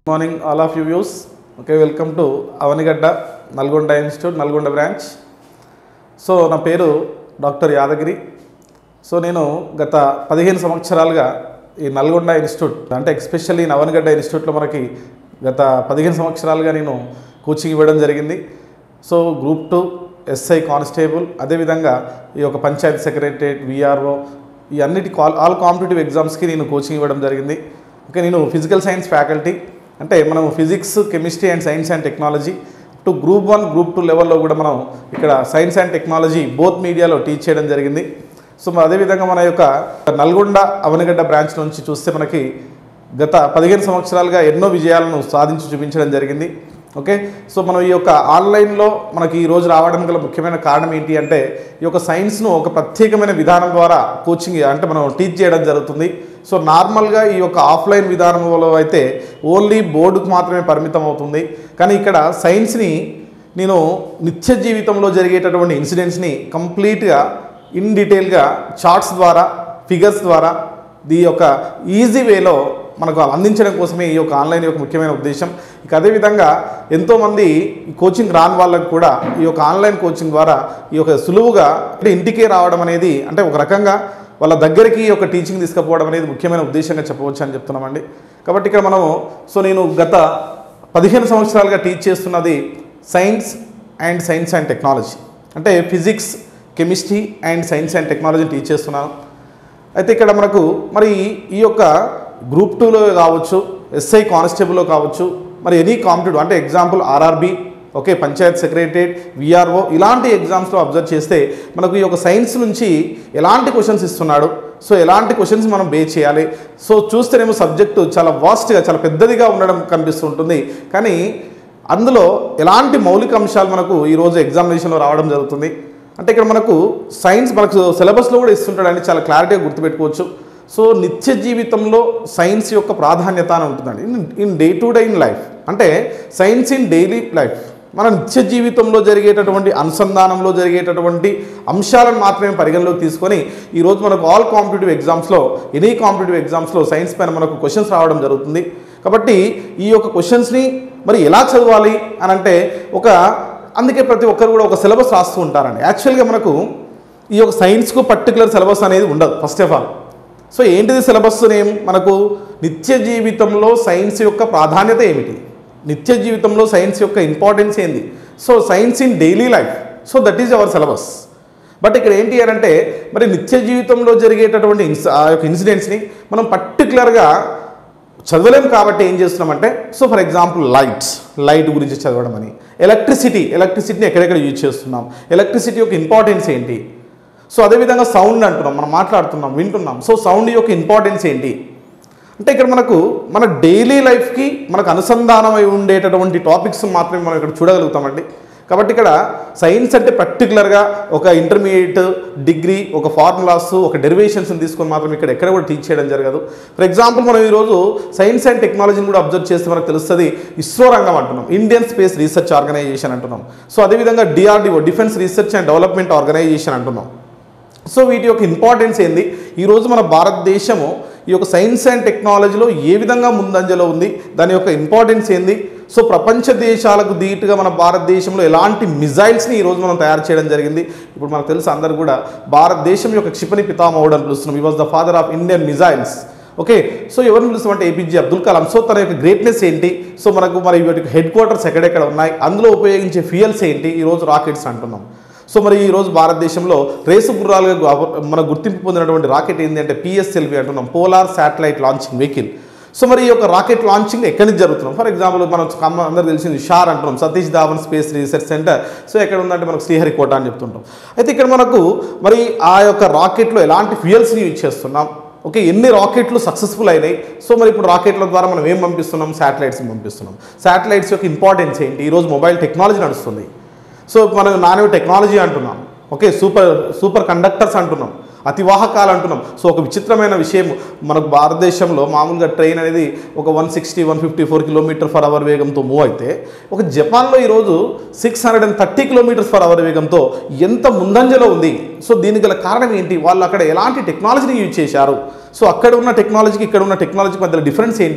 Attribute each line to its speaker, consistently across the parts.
Speaker 1: morning all of you views okay welcome to Avanigadda Nalgonda institute Nalgonda branch so నా పేరు doctor Yadagiri so నేను గత పదిహేను సంవత్సరాలుగా ఈ నల్గొండ ఇన్స్టిట్యూట్ అంటే ఎక్స్పెషల్లీ నవనగడ్డ ఇన్స్టిట్యూట్లో మనకి గత పదిహేను సంవత్సరాలుగా నేను కోచింగ్ ఇవ్వడం జరిగింది so group two SI constable అదేవిధంగా ఈ యొక్క పంచాయతీ సెక్రటరేట్ విఆర్ఓ ఈ అన్నిటి కాల్ ఆల్ కాంపిటేటివ్ ఎగ్జామ్స్కి నేను కోచింగ్ ఇవ్వడం జరిగింది ఓకే నేను ఫిజికల్ సైన్స్ ఫ్యాకల్టీ అంటే మనం physics chemistry and science and technology to group one group two లెవెల్లో కూడా మనం ఇక్కడ సైన్స్ అండ్ టెక్నాలజీ బోత్ మీడియాలో టీచ్ చేయడం జరిగింది సో మరి అదేవిధంగా మన యొక్క నల్గొండ అవనగడ్డ బ్రాంచ్ నుంచి చూస్తే మనకి గత పదిహేను సంవత్సరాలుగా ఎన్నో విజయాలను సాధించి చూపించడం జరిగింది ఓకే సో మనం ఈ యొక్క ఆన్లైన్లో మనకి ఈ రోజు రావడానికి గల ముఖ్యమైన కారణం ఏంటి అంటే ఈ యొక్క సైన్స్ను ఒక ప్రత్యేకమైన విధానం ద్వారా కోచింగ్ అంటే మనం టీచ్ చేయడం జరుగుతుంది సో నార్మల్గా ఈ యొక్క ఆఫ్లైన్ విధానంలో అయితే ఓన్లీ బోర్డుకు మాత్రమే పరిమితం అవుతుంది కానీ ఇక్కడ సైన్స్ని నేను నిత్య జీవితంలో జరిగేటటువంటి ఇన్సిడెంట్స్ని కంప్లీట్గా ఇన్ డీటెయిల్గా చార్ట్స్ ద్వారా ఫిగర్స్ ద్వారా ఈ యొక్క ఈజీ వేలో మనకు అందించడం కోసమే ఈ యొక్క ఆన్లైన్ యొక్క ముఖ్యమైన ఉద్దేశం ఇక అదేవిధంగా ఎంతోమంది ఈ కోచింగ్ రాని వాళ్ళకు కూడా ఈ యొక్క ఆన్లైన్ కోచింగ్ ద్వారా ఈ యొక్క సులువుగా అంటే ఇంటికే రావడం అనేది అంటే ఒక రకంగా వాళ్ళ దగ్గరికి ఈ యొక్క టీచింగ్ తీసుకుపోవడం అనేది ముఖ్యమైన ఉద్దేశంగా చెప్పవచ్చు అని చెప్తున్నామండి కాబట్టి ఇక్కడ మనము సో నేను గత పదిహేను సంవత్సరాలుగా టీచ్ చేస్తున్నది science and science and technology అంటే physics chemistry and science and technology teach చేస్తున్నాను అయితే ఇక్కడ మనకు మరి ఈ యొక్క గ్రూప్ టూలో కావచ్చు ఎస్ఐ కానిస్టేబుల్లో కావచ్చు మరి ఎనీ కాంపిటేటివ్ అంటే example RRB okay panchayat secretariat VRO ఇలాంటి ఎగ్జామ్స్లో అబ్జర్వ్ చేస్తే మనకు ఈ యొక్క సైన్స్ నుంచి ఎలాంటి క్వశ్చన్స్ ఇస్తున్నాడు సో ఎలాంటి క్వశ్చన్స్ మనం బే చేయాలి సో చూస్తేనేమో సబ్జెక్టు చాలా వాస్ట్గా చాలా పెద్దదిగా ఉండడం కనిపిస్తుంటుంది కానీ అందులో ఎలాంటి మౌలిక అంశాలు మనకు ఈరోజు ఎగ్జామినేషన్లో రావడం జరుగుతుంది అంటే ఇక్కడ మనకు సైన్స్ మనకు సిలబస్లో కూడా ఇస్తుంటాడని చాలా క్లారిటీగా గుర్తుపెట్టుకోవచ్చు సో నిత్య జీవితంలో సైన్స్ యొక్క ప్రాధాన్యత అని ఉంటుందండి in in day to day in life అంటే సైన్స్ ఇన్ డైలీ లైఫ్ మన నిత్య జీవితంలో జరిగేటటువంటి అనుసంధానంలో జరిగేటటువంటి అంశాలను మాత్రమే పరిగణలోకి తీసుకొని ఈరోజు మనకు ఆల్ కాంపిటేటివ్ ఎగ్జామ్స్లో ఎనీ కాంపిటేటివ్ ఎగ్జామ్స్లో సైన్స్ పైన మనకు క్వశ్చన్స్ రావడం జరుగుతుంది కాబట్టి ఈ యొక్క క్వశ్చన్స్ని మరి ఎలా చదవాలి అని అంటే ఒక అందుకే ప్రతి ఒక్కరు కూడా ఒక సిలబస్ రాస్తూ ఉంటారండి యాక్చువల్గా మనకు ఈ యొక్క సైన్స్కు పర్టికులర్ సిలబస్ అనేది ఉండదు ఫస్ట్ ఆఫ్ ఆల్ సో ఏంటిది సిలబస్ నేమ్ మనకు నిత్య జీవితంలో సైన్స్ యొక్క ప్రాధాన్యత ఏమిటి నిత్య జీవితంలో సైన్స్ యొక్క ఇంపార్టెన్స్ ఏంది so science in daily life so that is our syllabus but ఇక్కడ ఏంటి అని అంటే మరి నిత్య జీవితంలో జరిగేటటువంటి ఇన్స్ ఆ యొక్క ఇన్సిడెంట్స్ని మనం పర్టికులర్గా చదవలేం కాబట్టి ఏం చేస్తున్నామంటే so for example lights light గురించి చదవడం అని ఎలక్ట్రిసిటీ ఎలక్ట్రిసిటీని ఎక్కడెక్కడ యూజ్ చేస్తున్నాం ఎలక్ట్రిసిటీ యొక్క ఇంపార్టెన్స్ ఏంటి సో అదేవిధంగా సౌండ్ అంటున్నాం మనం మాట్లాడుతున్నాం వింటున్నాం సో సౌండ్ యొక్క ఇంపార్టెన్స్ ఏంటి అంటే ఇక్కడ మనకు మన డైలీ లైఫ్కి మనకు అనుసంధానమై ఉండేటటువంటి టాపిక్స్ మాత్రమే మనం ఇక్కడ చూడగలుగుతామండి కాబట్టి ఇక్కడ సైన్స్ అంటే పర్టికులర్గా ఒక ఇంటర్మీడియట్ డిగ్రీ ఒక ఫార్ములాస్ ఒక డెరివేషన్స్ తీసుకొని మాత్రం ఇక్కడ ఎక్కడ కూడా టీచ్ చేయడం జరగదు ఫర్ ఎగ్జాంపుల్ మనం ఈరోజు సైన్స్ అండ్ టెక్నాలజీని కూడా అబ్జర్వ్ చేస్తే మనకు తెలుస్తుంది ఇస్రో రంగం అంటున్నాం ఇండియన్ స్పేస్ రీసెర్చ్ ఆర్గనైజేషన్ అంటున్నాం సో అదేవిధంగా DRDO defence research and development organisation అంటున్నాం సో వీటి యొక్క ఇంపార్టెన్స్ ఏంది ఈరోజు మన భారతదేశము ఈ యొక్క సైన్స్ అండ్ టెక్నాలజీలో ఏ విధంగా ముందంజలో ఉంది దాని యొక్క ఇంపార్టెన్స్ ఏంది సో ప్రపంచ దేశాలకు ధీటుగా మన భారతదేశంలో ఎలాంటి మిజైల్స్ని ఈరోజు మనం తయారు చేయడం జరిగింది ఇప్పుడు మనకు తెలుసు అందరు కూడా భారతదేశం యొక్క క్షిపణి పితామహుడు అని పిలుస్తున్నాం ఈ was the father of Indian missiles okay so ఎవరిని పిలుస్తామంటే ఏపీజే అబ్దుల్ కలాం సో తన యొక్క గ్రేట్నెస్ ఏంటి సో మనకు మరి వీటి హెడ్ క్వార్టర్స్ ఎక్కడెక్కడ ఉన్నాయి అందులో ఉపయోగించే ఫ్యూయల్స్ ఏంటి ఈరోజు రాకెట్స్ అంటున్నాం సో మరి ఈరోజు భారతదేశంలో రేసు గుర్రాలుగా గు- మన గుర్తింపు పొందినటువంటి రాకెట్ ఏంటి అంటే పిఎస్ఎల్వి అంటున్నాం polar satellite launching vehicle so మరి ఈ యొక్క రాకెట్ లాంచింగ్ ఎక్కడి నుంచి జరుగుతున్నాం ఫర్ ఎగ్జాంపుల్ మనం కమ్మ- అందరికీ తెలిసింది షార్ అంటున్నాం Satish Dhawan space research centre so ఎక్కడ ఉందంటే మనకు శ్రీహరికోట అని చెప్తుంటాం అయితే ఇక్కడ మనకు మరి ఆ యొక్క రాకెట్లో ఎలాంటి ఫ్యూయల్స్ని యూజ్ చేస్తున్నాం ఓకే ఎన్ని రాకెట్లు సక్సెస్ఫుల్ అయినాయి సో మరి ఇప్పుడు రాకెట్ల ద్వారా మనం ఏం పంపిస్తున్నాం శాటిలైట్స్ని పంపిస్తున్నాం శాటిలైట్స్ యొక్క ఇంపార్టెన్స్ ఏంటి ఈరోజు మొబైల్ టెక్నాలజీ నడుస్తుంది సో మనం నానో టెక్నాలజీ అంటున్నాం ఓకే సూపర్ సూపర్ కండక్టర్స్ అంటున్నాం అతివాహకాలు అంటున్నాం సో ఒక విచిత్రమైన విషయం మనకు భారతదేశంలో మామూలుగా ట్రైన్ అనేది ఒక one sixty one fifty four kilometre per hour వేగంతో మూవ్ అయితే ఒక జపాన్లో ఈరోజు six hundred and thirty kilometres per hour వేగంతో ఎంత ముందంజలో ఉంది సో దీనికి గల కారణం ఏంటి వాళ్ళు అక్కడ ఎలాంటి టెక్నాలజీని యూజ్ చేశారు సో అక్కడ ఉన్న టెక్నాలజీకి ఇక్కడ ఉన్న టెక్నాలజీకి మధ్యలో డిఫరెన్స్ ఏంటి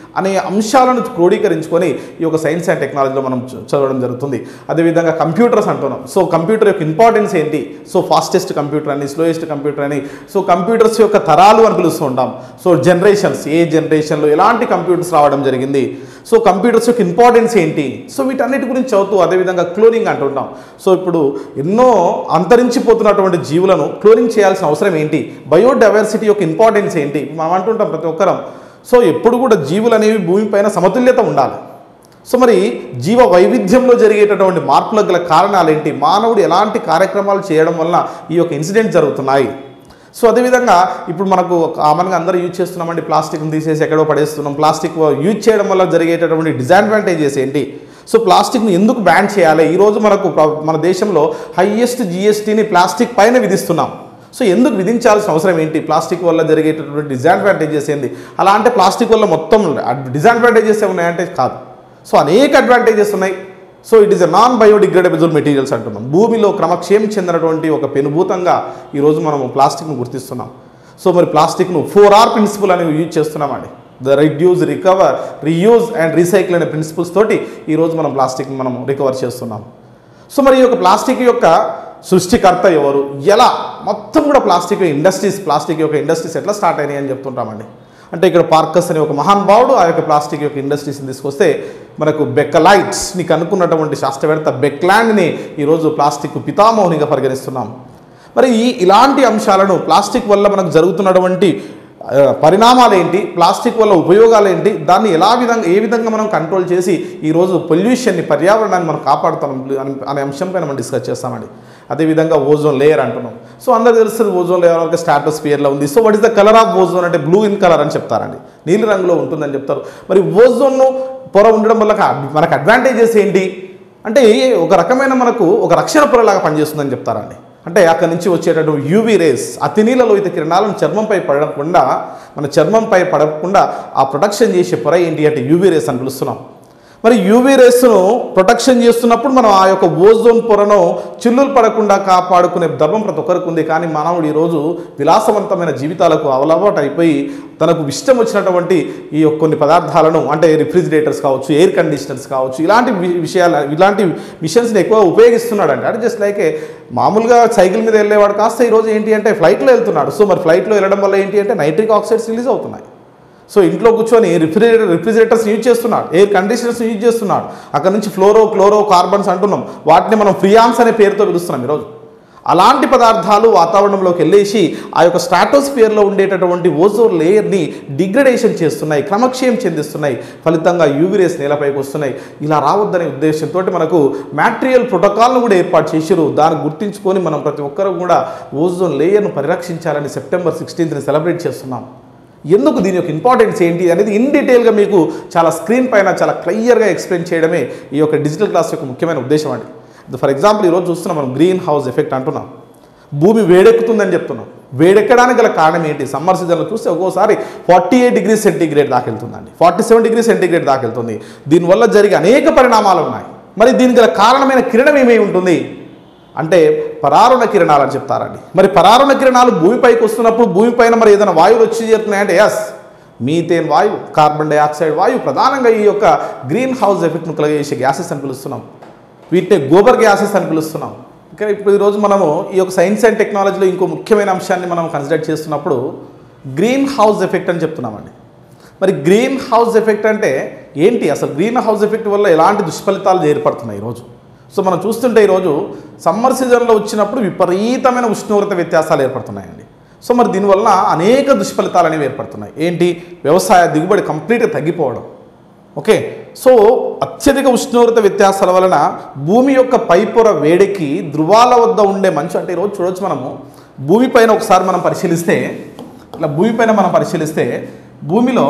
Speaker 1: అనే అంశాలను క్రోడీకరించుకొని ఈ యొక్క సైన్స్ అండ్ టెక్నాలజీలో మనం చ- చదవడం జరుగుతుంది అదేవిధంగా కంప్యూటర్స్ అంటున్నాం సో కంప్యూటర్ యొక్క ఇంపార్టెన్స్ ఏంటి సో ఫాస్టెస్ట్ కంప్యూటర్ అని స్లోయెస్ట్ కంప్యూటర్ అని సో కంప్యూటర్స్ యొక్క తరాలు అని పిలుస్తూ ఉంటాం సో జనరేషన్స్ ఏ జనరేషన్లో ఎలాంటి కంప్యూటర్స్ రావడం జరిగింది సో కంప్యూటర్స్ యొక్క ఇంపార్టెన్స్ ఏంటి సో వీటన్నిటి గురించి చదువుతూ అదేవిధంగా క్లోనింగ్ అంటుంటాం సో ఇప్పుడు ఎన్నో అంతరించిపోతున్నటువంటి జీవులను క్లోనింగ్ చేయాల్సిన అవసరం ఏంటి బయోడైవర్సిటీ యొక్క ఇంపార్టెన్స్ ఏంటి మనం అంటుంటాం ప్రతి ఒక్కరం సో ఎప్పుడు కూడా జీవులు అనేవి భూమిపైన సమతుల్యత ఉండాలి సో మరి జీవ వైవిధ్యంలో జరిగేటటువంటి మార్పులకు గల కారణాలు ఏంటి మానవుడు ఎలాంటి కార్యక్రమాలు చేయడం వలన ఈ యొక్క ఇన్సిడెంట్ జరుగుతున్నాయి సో అదేవిధంగా ఇప్పుడు మనకు కామన్గా అందరూ యూజ్ చేస్తున్నామండి ప్లాస్టిక్ని తీసేసి ఎక్కడో పడేస్తున్నాం ప్లాస్టిక్ యూజ్ చేయడం వల్ల జరిగేటటువంటి డిసడ్వాంటేజెస్ ఏంటి సో ప్లాస్టిక్ను ఎందుకు బ్యాన్ చేయాలి ఈరోజు మనకు ప్ర- మన దేశంలో హయ్యెస్ట్ జిఎస్టీని ప్లాస్టిక్ పైన విధిస్తున్నాం సో ఎందుకు విధించాల్సిన అవసరం ఏంటి ప్లాస్టిక్ వల్ల జరిగేటటువంటి డిసడ్వాంటేజెస్ ఏంటి అలా అంటే ప్లాస్టిక్ వల్ల మొత్తం డిసడ్వాంటేజెస్ ఉన్నాయంటే కాదు సో అనేక అడ్వాంటేజెస్ ఉన్నాయి so it is a non biodegradable materials అంటున్నాం భూమిలో క్రమక్షేమం చెందినటువంటి ఒక పెనుభూతంగా ఈరోజు మనము ప్లాస్టిక్ను గుర్తిస్తున్నాం సో మరి ప్లాస్టిక్ను ఫోర్ ఆర్ ప్రిన్సిపల్ అనేవి యూజ్ చేస్తున్నామండి the reduce recover reuse and recycle అనే ప్రిన్సిపల్స్ తోటి ఈరోజు మనం ప్లాస్టిక్ని మనం రికవర్ చేస్తున్నాం సో మరి ఈ యొక్క ప్లాస్టిక్ యొక్క సృష్టికర్త ఎవరు ఎలా మొత్తం కూడా ప్లాస్టిక్ ఇండస్ట్రీస్ ప్లాస్టిక్ యొక్క ఇండస్ట్రీస్ ఎట్లా స్టార్ట్ అయినాయి అని చెప్తుంటామండి అంటే ఇక్కడ పార్కస్ అనే ఒక మహానుభావుడు ఆ యొక్క ప్లాస్టిక్ యొక్క ఇండస్ట్రీస్ని తీసుకొస్తే మనకు బెక్కలైట్స్ని కనుక్కున్నటువంటి శాస్త్రవేత్త బెక్లాండ్ని ఈరోజు ప్లాస్టిక్ పితామోహనిగా పరిగణిస్తున్నాం మరి ఈ ఇలాంటి అంశాలను ప్లాస్టిక్ వల్ల మనకు జరుగుతున్నటువంటి ఆ, పరిణామాలు ఏంటి ప్లాస్టిక్ వల్ల ఉపయోగాలు ఏంటి దాన్ని ఎలా విధంగా ఏ విధంగా మనం కంట్రోల్ చేసి ఈరోజు పొల్యూషన్ని పర్యావరణాన్ని మనం కాపాడుతాం అనే- అనే అంశంపైన మనం డిస్కస్ చేస్తామండి అదేవిధంగా ఓజోన్ లేయర్ అంటున్నాం సో అందరికి తెలుస్తుంది ఓజోన్ లేయర్ ఒక స్టాటస్ స్పియర్లో ఉంది so what is the colour of ozone అంటే బ్లూ ఇన్ కలర్ అని చెప్తారండి నీలి రంగులో ఉంటుందని చెప్తారు మరి ఓజోన్ను పొర ఉండడం వల్ల క- మనకు అడ్వాంటేజెస్ ఏంటి అంటే ఒక రకమైన మనకు ఒక రక్షణ పొరలాగా పనిచేస్తుందని చెప్తారండి అంటే అక్కడి నుంచి వచ్చేటటువంటి యూవీ రేస్ అతి నీలలోహిత కిరణాలను చర్మంపై పడకుండా మన చర్మంపై పడకుండా ఆ ప్రొటెక్షన్ చేసే పొర ఏంటి అంటే యూవీ రేస్ అని పిలుస్తున్నాం మరి యూవీ రేస్ను ప్రొటెక్షన్ చేస్తున్నప్పుడు మనం ఆ యొక్క ఓజోన్ పొరను చిల్లులు పడకుండా కాపాడుకునే ధర్మం ప్రతి ఒక్కరికి ఉంది కానీ మానవుడు ఈరోజు విలాసవంతమైన జీవితాలకు అలవాటు అయిపోయి తనకు ఇష్టం వచ్చినటువంటి ఈ యొక్క కొన్ని పదార్థాలను అంటే రిఫ్రిజిరేటర్స్ కావచ్చు ఎయిర్ కండిషనర్స్ కావచ్చు ఇలాంటి వి- విషయాలు ఇలాంటి మిషన్స్ని ఎక్కువ ఉపయోగిస్తున్నాడు అంటే అంటే జస్ట్ లైక్ మామూలుగా సైకిల్ మీద వెళ్ళేవాడు కాస్త ఈరోజు ఏంటి అంటే ఫ్లైట్లో వెళ్తున్నాడు సో మరి ఫ్లైట్లో వెళ్ళడం వల్ల ఏంటి అంటే నైట్రిక్ ఆక్సైడ్స్ రిలీజ్ అవుతున్నాయి సో ఇంట్లో కూర్చొని రిఫ్రిజిరేటర్ రిఫ్రిజిరేటర్స్ యూజ్ చేస్తున్నాడు ఎయిర్ కండిషనర్స్ యూజ్ చేస్తున్నాడు అక్కడ నుంచి ఫ్లోరో క్లోరో కార్బన్స్ అంటున్నాం వాటిని మనం ఫ్రియాన్స్ అనే పేరుతో పిలుస్తున్నాం ఈరోజు అలాంటి పదార్థాలు వాతావరణంలోకి వెళ్ళేసి ఆ యొక్క స్ట్రాటోస్ఫియర్లో ఉండేటటువంటి ఓజోన్ లేయర్ని డిగ్రడేషన్ చేస్తున్నాయి క్రమక్షయం చెందిస్తున్నాయి ఫలితంగా యూవీ రేస్ నేలపైకి వస్తున్నాయి ఇలా రావద్దనే ఉద్దేశంతో మనకు మ్యాట్రియల్ ప్రోటోకాల్ను కూడా ఏర్పాటు చేసిరు దాన్ని గుర్తించుకొని మనం ప్రతి ఒక్కరూ కూడా ఓజోన్ లేయర్ను పరిరక్షించాలని సెప్టెంబర్ సిక్స్టీన్త్ని సెలబ్రేట్ చేస్తున్నాం ఎందుకు దీని యొక్క ఇంపార్టెన్స్ ఏంటి అనేది ఇన్ డీటెయిల్గా మీకు చాలా స్క్రీన్ పైన చాలా క్లియర్గా ఎక్స్ప్లెయిన్ చేయడమే ఈ యొక్క డిజిటల్ క్లాస్ యొక్క ముఖ్యమైన ఉద్దేశం అండి ఫర్ ఎగ్జాంపుల్ ఈరోజు చూస్తున్నాం మనం గ్రీన్ హౌస్ ఎఫెక్ట్ అంటున్నాం భూమి వేడెక్కుతుందని చెప్తున్నాం వేడెక్కడానికి గల కారణం ఏంటి సమ్మర్ సీజన్లో చూస్తే ఒక్కోసారి ఫార్టీ ఎయిట్ డిగ్రీ సెంటీగ్రేడ్ దాకా వెళ్తుందండి ఫార్టీ సెవెన్ డిగ్రీ సెంటీగ్రేడ్ దాకా వెళ్తుంది దీనివల్ల జరిగే అనేక పరిణామాలు ఉన్నాయి మరి దీనికి గల కారణమైన కిరణం ఏమై ఉంటుంది అంటే పరారుణ కిరణాలు అని చెప్తారండి మరి పరారుణ కిరణాలు భూమిపైకి వస్తున్నప్పుడు భూమిపైన మరి ఏదైనా వాయువులు వచ్చి చేరుతున్నాయంటే ఎస్ మీథేన్ వాయువు కార్బన్ డైఆక్సైడ్ వాయువు ప్రధానంగా ఈ యొక్క గ్రీన్ హౌస్ ఎఫెక్ట్ను కలిగేసే గ్యాసెస్ అని పిలుస్తున్నాం వీటిని గోబర్ గ్యాసెస్ అని పిలుస్తున్నాం ఇంకా ఇప్పుడు ఈరోజు మనము ఈ యొక్క సైన్స్ అండ్ టెక్నాలజీలో ఇంకో ముఖ్యమైన అంశాన్ని మనం కన్సిడర్ చేస్తున్నప్పుడు గ్రీన్ హౌస్ ఎఫెక్ట్ అని చెప్తున్నామండి మరి గ్రీన్ హౌస్ ఎఫెక్ట్ అంటే ఏంటి అసలు గ్రీన్ హౌస్ ఎఫెక్ట్ వల్ల ఎలాంటి దుష్ఫలితాలు ఏర్పడుతున్నాయి ఈరోజు సో మనం చూస్తుంటే ఈరోజు సమ్మర్ సీజన్లో వచ్చినప్పుడు విపరీతమైన ఉష్ణోగ్రత వ్యత్యాసాలు ఏర్పడుతున్నాయండి సో మరి దీనివల్ల అనేక దుష్ఫలితాలు అనేవి ఏర్పడుతున్నాయి ఏంటి వ్యవసాయ దిగుబడి కంప్లీట్గా తగ్గిపోవడం ఓకే సో అత్యధిక ఉష్ణోగ్రత వ్యత్యాసాల వలన భూమి యొక్క పైపొర వేడికి ధృవాల వద్ద ఉండే మంచు అంటే ఈరోజు చూడొచ్చు మనము భూమిపైన ఒకసారి మనం పరిశీలిస్తే ఇట్లా భూమిపైన మనం పరిశీలిస్తే భూమిలో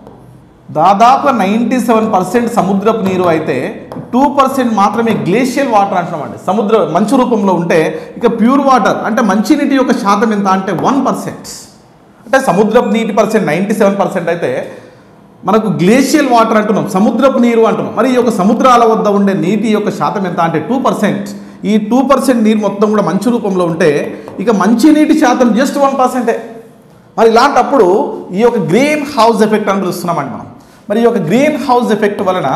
Speaker 1: దాదాపు నైంటీ సెవెన్ పర్సెంట్ సముద్రపు నీరు అయితే టూ పర్సెంట్ మాత్రమే గ్లేషియల్ వాటర్ అంటున్నామండి సముద్ర మంచు రూపంలో ఉంటే ఇక ప్యూర్ వాటర్ అంటే మంచినీటి యొక్క శాతం ఎంత అంటే వన్ పర్సెంట్ అంటే సముద్రపు నీటి పర్సెంట్ నైంటీ సెవెన్ పర్సెంట్ అయితే మనకు గ్లేషియల్ వాటర్ అంటున్నాం సముద్రపు నీరు అంటున్నాం మరి ఈ యొక్క సముద్రాల వద్ద ఉండే నీటి యొక్క శాతం ఎంత అంటే టూ పర్సెంట్ ఈ టూ పర్సెంట్ నీరు మొత్తం కూడా మంచు రూపంలో ఉంటే ఇక మంచినీటి శాతం జస్ట్ వన్ పర్సెంటే మరి ఇలాంటప్పుడు ఈ యొక్క గ్రీన్ హౌస్ ఎఫెక్ట్ అని పిలుస్తున్నామండి మనం మరి ఈ యొక్క గ్రీన్ హౌస్ ఎఫెక్ట్ వలన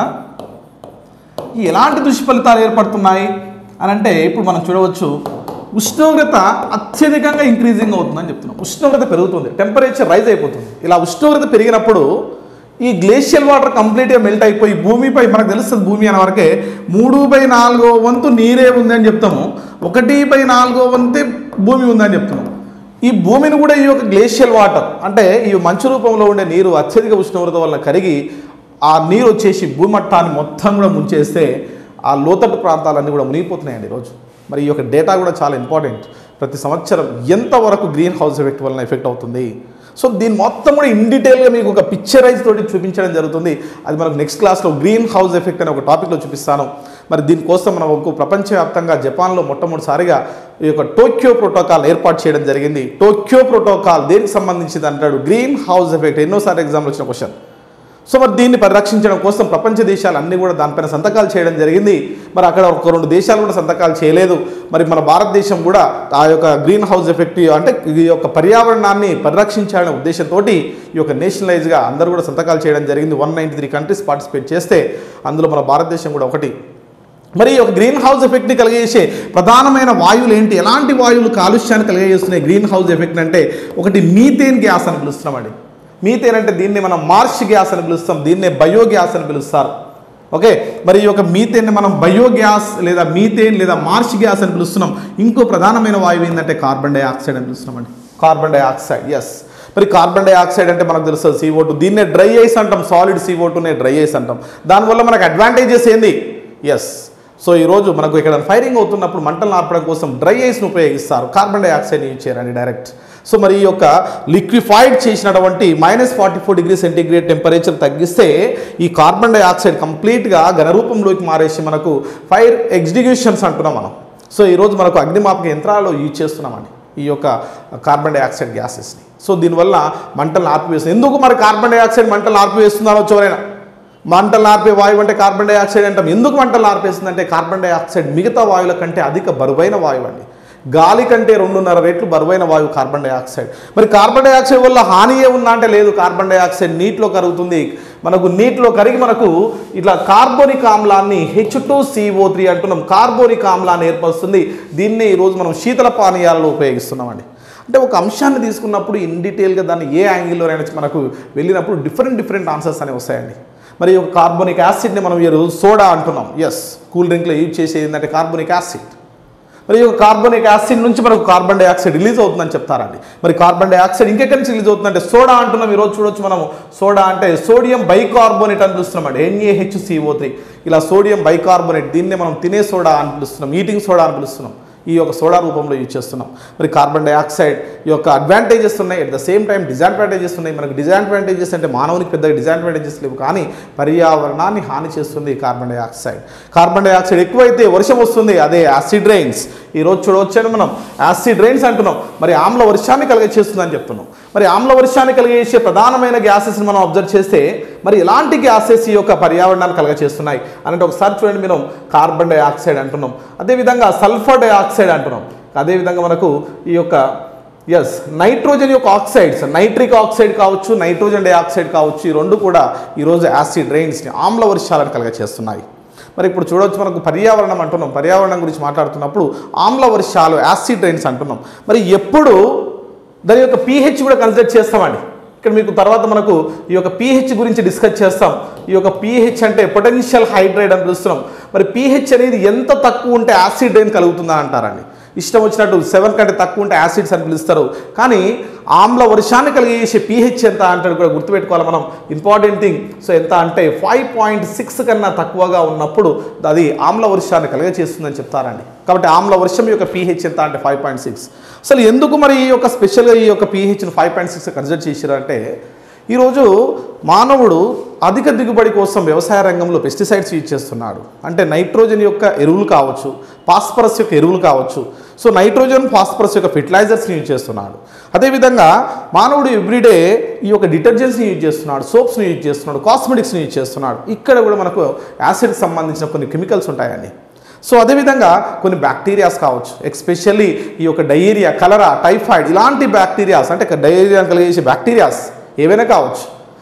Speaker 1: ఈ ఎలాంటి దుష్ఫలితాలు ఏర్పడుతున్నాయి అని అంటే ఇప్పుడు మనం చూడవచ్చు ఉష్ణోగ్రత అత్యధికంగా ఇంక్రీజింగ్ అవుతుందని చెప్తున్నాం ఉష్ణోగ్రత పెరుగుతుంది టెంపరేచర్ రైజ్ అయిపోతుంది ఇలా ఉష్ణోగ్రత పెరిగినప్పుడు ఈ గ్లేషియల్ వాటర్ కంప్లీట్గా మెల్ట్ అయిపోయి భూమిపై మనకు తెలుస్తుంది భూమి అనే వరకే మూడు బై నాలుగో వంతు నీరే ఉంది అని చెప్తాము ఒకటి బై నాలుగో వంతే భూమి ఉందని చెప్తున్నాం ఈ భూమిని కూడా ఈ యొక్క గ్లేషియల్ వాటర్ అంటే ఈ మంచు రూపంలో ఉండే నీరు అత్యధిక ఉష్ణోగ్రత వలన కరిగి ఆ నీరు వచ్చేసి భూమట్టాన్ని మొత్తం కూడా ముంచేస్తే ఆ లోతట్టు ప్రాంతాలన్నీ కూడా మునిగిపోతున్నాయండి ఈరోజు మరి ఈ యొక్క డేటా కూడా చాలా ఇంపార్టెంట్ ప్రతి సంవత్సరం ఎంతవరకు గ్రీన్ హౌస్ ఎఫెక్ట్ వలన ఎఫెక్ట్ అవుతుంది సో దీని మొత్తం కూడా ఇన్ డీటెయిల్గా మీకు ఒక పిక్చరైజ్ తోటి చూపించడం జరుగుతుంది అది మనకు నెక్స్ట్ క్లాస్లో గ్రీన్ హౌస్ ఎఫెక్ట్ అనే ఒక టాపిక్లో చూపిస్తాను మరి దీనికోసం మనం ఒక ప్రపంచవ్యాప్తంగా జపాన్లో మొట్టమొదటిసారిగా ఈ యొక్క టోక్యో ప్రోటోకాల్ ఏర్పాటు చేయడం జరిగింది టోక్యో ప్రోటోకాల్ దేనికి సంబంధించింది అంటాడు గ్రీన్ హౌస్ ఎఫెక్ట్ ఎన్నోసార్లు ఎగ్జామ్లో వచ్చిన క్వశ్చన్ సో మరి దీన్ని పరిరక్షించడం కోసం ప్రపంచ దేశాలు అన్నీ కూడా దానిపైన సంతకాలు చేయడం జరిగింది మరి అక్కడ ఒక రెండు దేశాలు కూడా సంతకాలు చేయలేదు మరి మన భారతదేశం కూడా ఆ యొక్క గ్రీన్ హౌస్ ఎఫెక్ట్ అంటే ఈ యొక్క పర్యావరణాన్ని పరిరక్షించాలనే ఉద్దేశంతో ఈ యొక్క నేషనలైజ్గా అందరూ కూడా సంతకాలు చేయడం జరిగింది one ninety three countries participate చేస్తే అందులో మన భారతదేశం కూడా ఒకటి మరి ఈ యొక్క గ్రీన్ హౌస్ ఎఫెక్ట్ని కలిగజేసే ప్రధానమైన వాయువులు ఏంటి ఎలాంటి వాయువులు కాలుష్యాన్ని కలిగజేస్తున్నాయి గ్రీన్ హౌస్ ఎఫెక్ట్ అంటే ఒకటి మీథేన్ గ్యాస్ అని పిలుస్తున్నామండి మీథేన్ అంటే దీన్ని మనం మార్ష్ గ్యాస్ అని పిలుస్తాం దీన్నే బయోగ్యాస్ అని పిలుస్తారు ఓకే మరి ఈ యొక్క మీథేన్ని మనం బయోగ్యాస్ లేదా మీథేన్ లేదా మార్ష్ గ్యాస్ అని పిలుస్తున్నాం ఇంకో ప్రధానమైన వాయువు ఏంటంటే కార్బన్ డైఆక్సైడ్ అని పిలుస్తున్నామండి కార్బన్ డైఆక్సైడ్ ఎస్ మరి కార్బన్ డైఆక్సైడ్ అంటే మనకు తెలుస్తుంది సీఓ టూ దీన్నే డ్రై ఐస్ అంటాం సాలిడ్ సీఓ టూనే డ్రై ఐస్ అంటాం దానివల్ల మనకు అడ్వాంటేజెస్ ఏంది ఎస్ సో ఈరోజు మనకు ఇక్కడ ఫైరింగ్ అవుతున్నప్పుడు మంటలు ఆర్పడం కోసం డ్రై ఐస్ను ఉపయోగిస్తారు కార్బన్ డైఆక్సైడ్ యూజ్ చేయరండి డైరెక్ట్ సో మరి ఈ యొక్క లిక్విఫైడ్ చేసినటువంటి minus forty four degree centigrade temperature తగ్గిస్తే ఈ కార్బన్ డైఆక్సైడ్ కంప్లీట్గా ఘనరూపంలోకి మారేసి మనకు ఫైర్ ఎగ్జిక్యూషన్స్ అంటున్నాం మనం సో ఈరోజు మనకు అగ్నిమాపక యంత్రాల్లో యూజ్ చేస్తున్నామండి ఈ యొక్క కార్బన్ డైఆక్సైడ్ గ్యాసెస్ని సో దీనివల్ల మంటలను ఆర్పివేస్తుంది ఎందుకు మరి కార్బన్ డైఆక్సైడ్ మంటలు ఆర్పివేస్తున్నారో ఎవరైనా మంటలు ఆర్పే వాయువు అంటే కార్బన్ డైఆక్సైడ్ అంటాం ఎందుకు మంటలు ఆర్పేస్తుంది అంటే కార్బన్ డైఆక్సైడ్ మిగతా వాయువుల కంటే అధిక బరువైన వాయువు అండి గాలి కంటే రెండున్నర రెట్లు బరువైన వాయువు కార్బన్ డైఆక్సైడ్ మరి కార్బన్ డైఆక్సైడ్ వల్ల హాని ఏ ఉందా అంటే లేదు కార్బన్ డైఆక్సైడ్ నీటిలో కరుగుతుంది మనకు నీటిలో కరిగి మనకు ఇట్లా కార్బోనిక్ ఆమ్లాన్ని హెచ్ టూ సిఓ త్రీ అంటున్నాం కార్బోనిక్ ఆమ్లాన్ని ఏర్పరుస్తుంది దీన్ని ఈరోజు మనం శీతల పానీయాలలో ఉపయోగిస్తున్నామండి అంటే ఒక అంశాన్ని తీసుకున్నప్పుడు ఇన్ డీటెయిల్గా దాన్ని ఏ యాంగిల్లోనైనా మనకు వెళ్ళినప్పుడు డిఫరెంట్ డిఫరెంట్ ఆన్సర్స్ అనేవి వస్తాయండి మరి ఒక కార్బోనిక్ యాసిడ్ని మనం ఈరోజు సోడా అంటున్నాం ఎస్ కూల్ డ్రింక్లో యూజ్ చేసేది ఏంటంటే కార్బోనిక్ యాసిడ్ మరి ఈ యొక్క కార్బోనిక్ యాసిడ్ నుంచి మనకు కార్బన్ డైఆక్సైడ్ రిలీజ్ అవుతుందని చెప్తారండి మరి కార్బన్ డైఆక్సైడ్ ఇంకెక్కడి నుంచి రిలీజ్ అవుతుందంటే సోడా అంటున్నాం ఈరోజు చూడొచ్చు మనము సోడా అంటే సోడియం బైకార్బోనేట్ అని పిలుస్తున్నాం అండి ఎన్ఏహెచ్సిఓ త్రీ ఇలా సోడియం బైకార్బోనేట్ దీన్నే మనం తినే సోడా అని పిలుస్తున్నాం ఈటింగ్ సోడా అని పిలుస్తున్నాం ఈ యొక్క సోడా రూపంలో యూజ్ చేస్తున్నాం మరి కార్బన్ డైఆక్సైడ్ ఈ యొక్క అడ్వాంటేజెస్ ఉన్నాయి at the same time disadvantages ఉన్నాయి మనకు డిజడ్వాంటేజెస్ అంటే మానవునికి పెద్దగా డిజడ్వాంటేజెస్ లేవు కానీ పర్యావరణాన్ని హాని చేస్తుంది కార్బన్ డైఆక్సైడ్ కార్బన్ డైఆక్సైడ్ ఎక్కువైతే వర్షం వస్తుంది అదే యాసిడ్ రైన్స్ ఈరోజు చూడవచ్చాను మనం యాసిడ్ రైన్స్ అంటున్నాం మరి ఆమ్ల వర్షాన్ని కలిగచేస్తుందని చెప్తున్నాం మరి ఆమ్ల వర్షాన్ని కలిగజేసే ప్రధానమైన గ్యాసెస్ని మనం అబ్జర్వ్ చేస్తే మరి ఎలాంటి గ్యాసెస్ ఈ యొక్క పర్యావరణాన్ని కలగచేస్తున్నాయి అంటే ఒకసారి చూడండి మనం కార్బన్ డైఆక్సైడ్ అంటున్నాం అదేవిధంగా సల్ఫర్ డైఆక్సైడ్ అంటున్నాం అదేవిధంగా మనకు ఈ యొక్క ఎస్ నైట్రోజన్ యొక్క ఆక్సైడ్స్ నైట్రిక్ ఆక్సైడ్ కావచ్చు నైట్రోజన్ డైఆక్సైడ్ కావచ్చు ఈ రెండు కూడా ఈరోజు యాసిడ్ రైన్స్ని ఆమ్ల వర్షాలను కలగచేస్తున్నాయి మరి ఇప్పుడు చూడవచ్చు మనకు పర్యావరణం అంటున్నాం పర్యావరణం గురించి మాట్లాడుతున్నప్పుడు ఆమ్ల వర్షాలు యాసిడ్ రైన్స్ అంటున్నాం మరి ఎప్పుడు దాని యొక్క పీహెచ్ కూడా కన్సిడర్ చేస్తామండి ఇక్కడ మీకు తర్వాత మనకు ఈ యొక్క పీహెచ్ గురించి డిస్కస్ చేస్తాం ఈ యొక్క పీహెచ్ అంటే పొటెన్షియల్ హైడ్రేట్ అని పిలుస్తున్నాం మరి పీహెచ్ అనేది ఎంత తక్కువ ఉంటే యాసిడ్ రైన్ కలుగుతుందని అంటారండి ఇష్టం వచ్చినట్టు సెవెన్ కంటే తక్కువ ఉంటే యాసిడ్స్ అని పిలుస్తారు కానీ ఆమ్ల వర్షాన్ని కలిగేసే పీహెచ్ ఎంత అంటే కూడా గుర్తుపెట్టుకోవాలి మనం ఇంపార్టెంట్ థింగ్ సో ఎంత అంటే ఫైవ్ పాయింట్ సిక్స్ కన్నా తక్కువగా ఉన్నప్పుడు అది ఆమ్ల వర్షాన్ని కలిగచేస్తుందని చెప్తారండి కాబట్టి ఆమ్ల వర్షం యొక్క పీహెచ్ ఎంత అంటే ఫైవ్ పాయింట్ సిక్స్ అసలు ఎందుకు మరి ఈ యొక్క స్పెషల్గా ఈ యొక్క పీహెచ్ను ఫైవ్ పాయింట్ సిక్స్ కన్సిడర్ చేశారంటే ఈరోజు మానవుడు అధిక దిగుబడి కోసం వ్యవసాయ రంగంలో పెస్టిసైడ్స్ యూజ్ చేస్తున్నాడు అంటే నైట్రోజన్ యొక్క ఎరువులు కావచ్చు ఫాస్ఫరస్ యొక్క ఎరువులు కావచ్చు సో నైట్రోజన్ ఫాస్ఫరస్ యొక్క ఫెర్టిలైజర్స్ని యూజ్ చేస్తున్నాడు అదేవిధంగా మానవుడు ఎవ్రీడే ఈ యొక్క డిటర్జెంట్స్ని యూజ్ చేస్తున్నాడు సోప్స్ని యూజ్ చేస్తున్నాడు కాస్మెటిక్స్ని యూజ్ చేస్తున్నాడు ఇక్కడ కూడా మనకు యాసిడ్కి సంబంధించిన కొన్ని కెమికల్స్ ఉంటాయండి సో అదేవిధంగా కొన్ని బ్యాక్టీరియాస్ కావచ్చు ఎక్స్పెషల్లీ ఈ యొక్క డయేరియా కలరా టైఫాయిడ్ ఇలాంటి బ్యాక్టీరియాస్ అంటే డయేరియా కలిగేసే బ్యాక్టీరియాస్ ఏవైనా కావచ్చు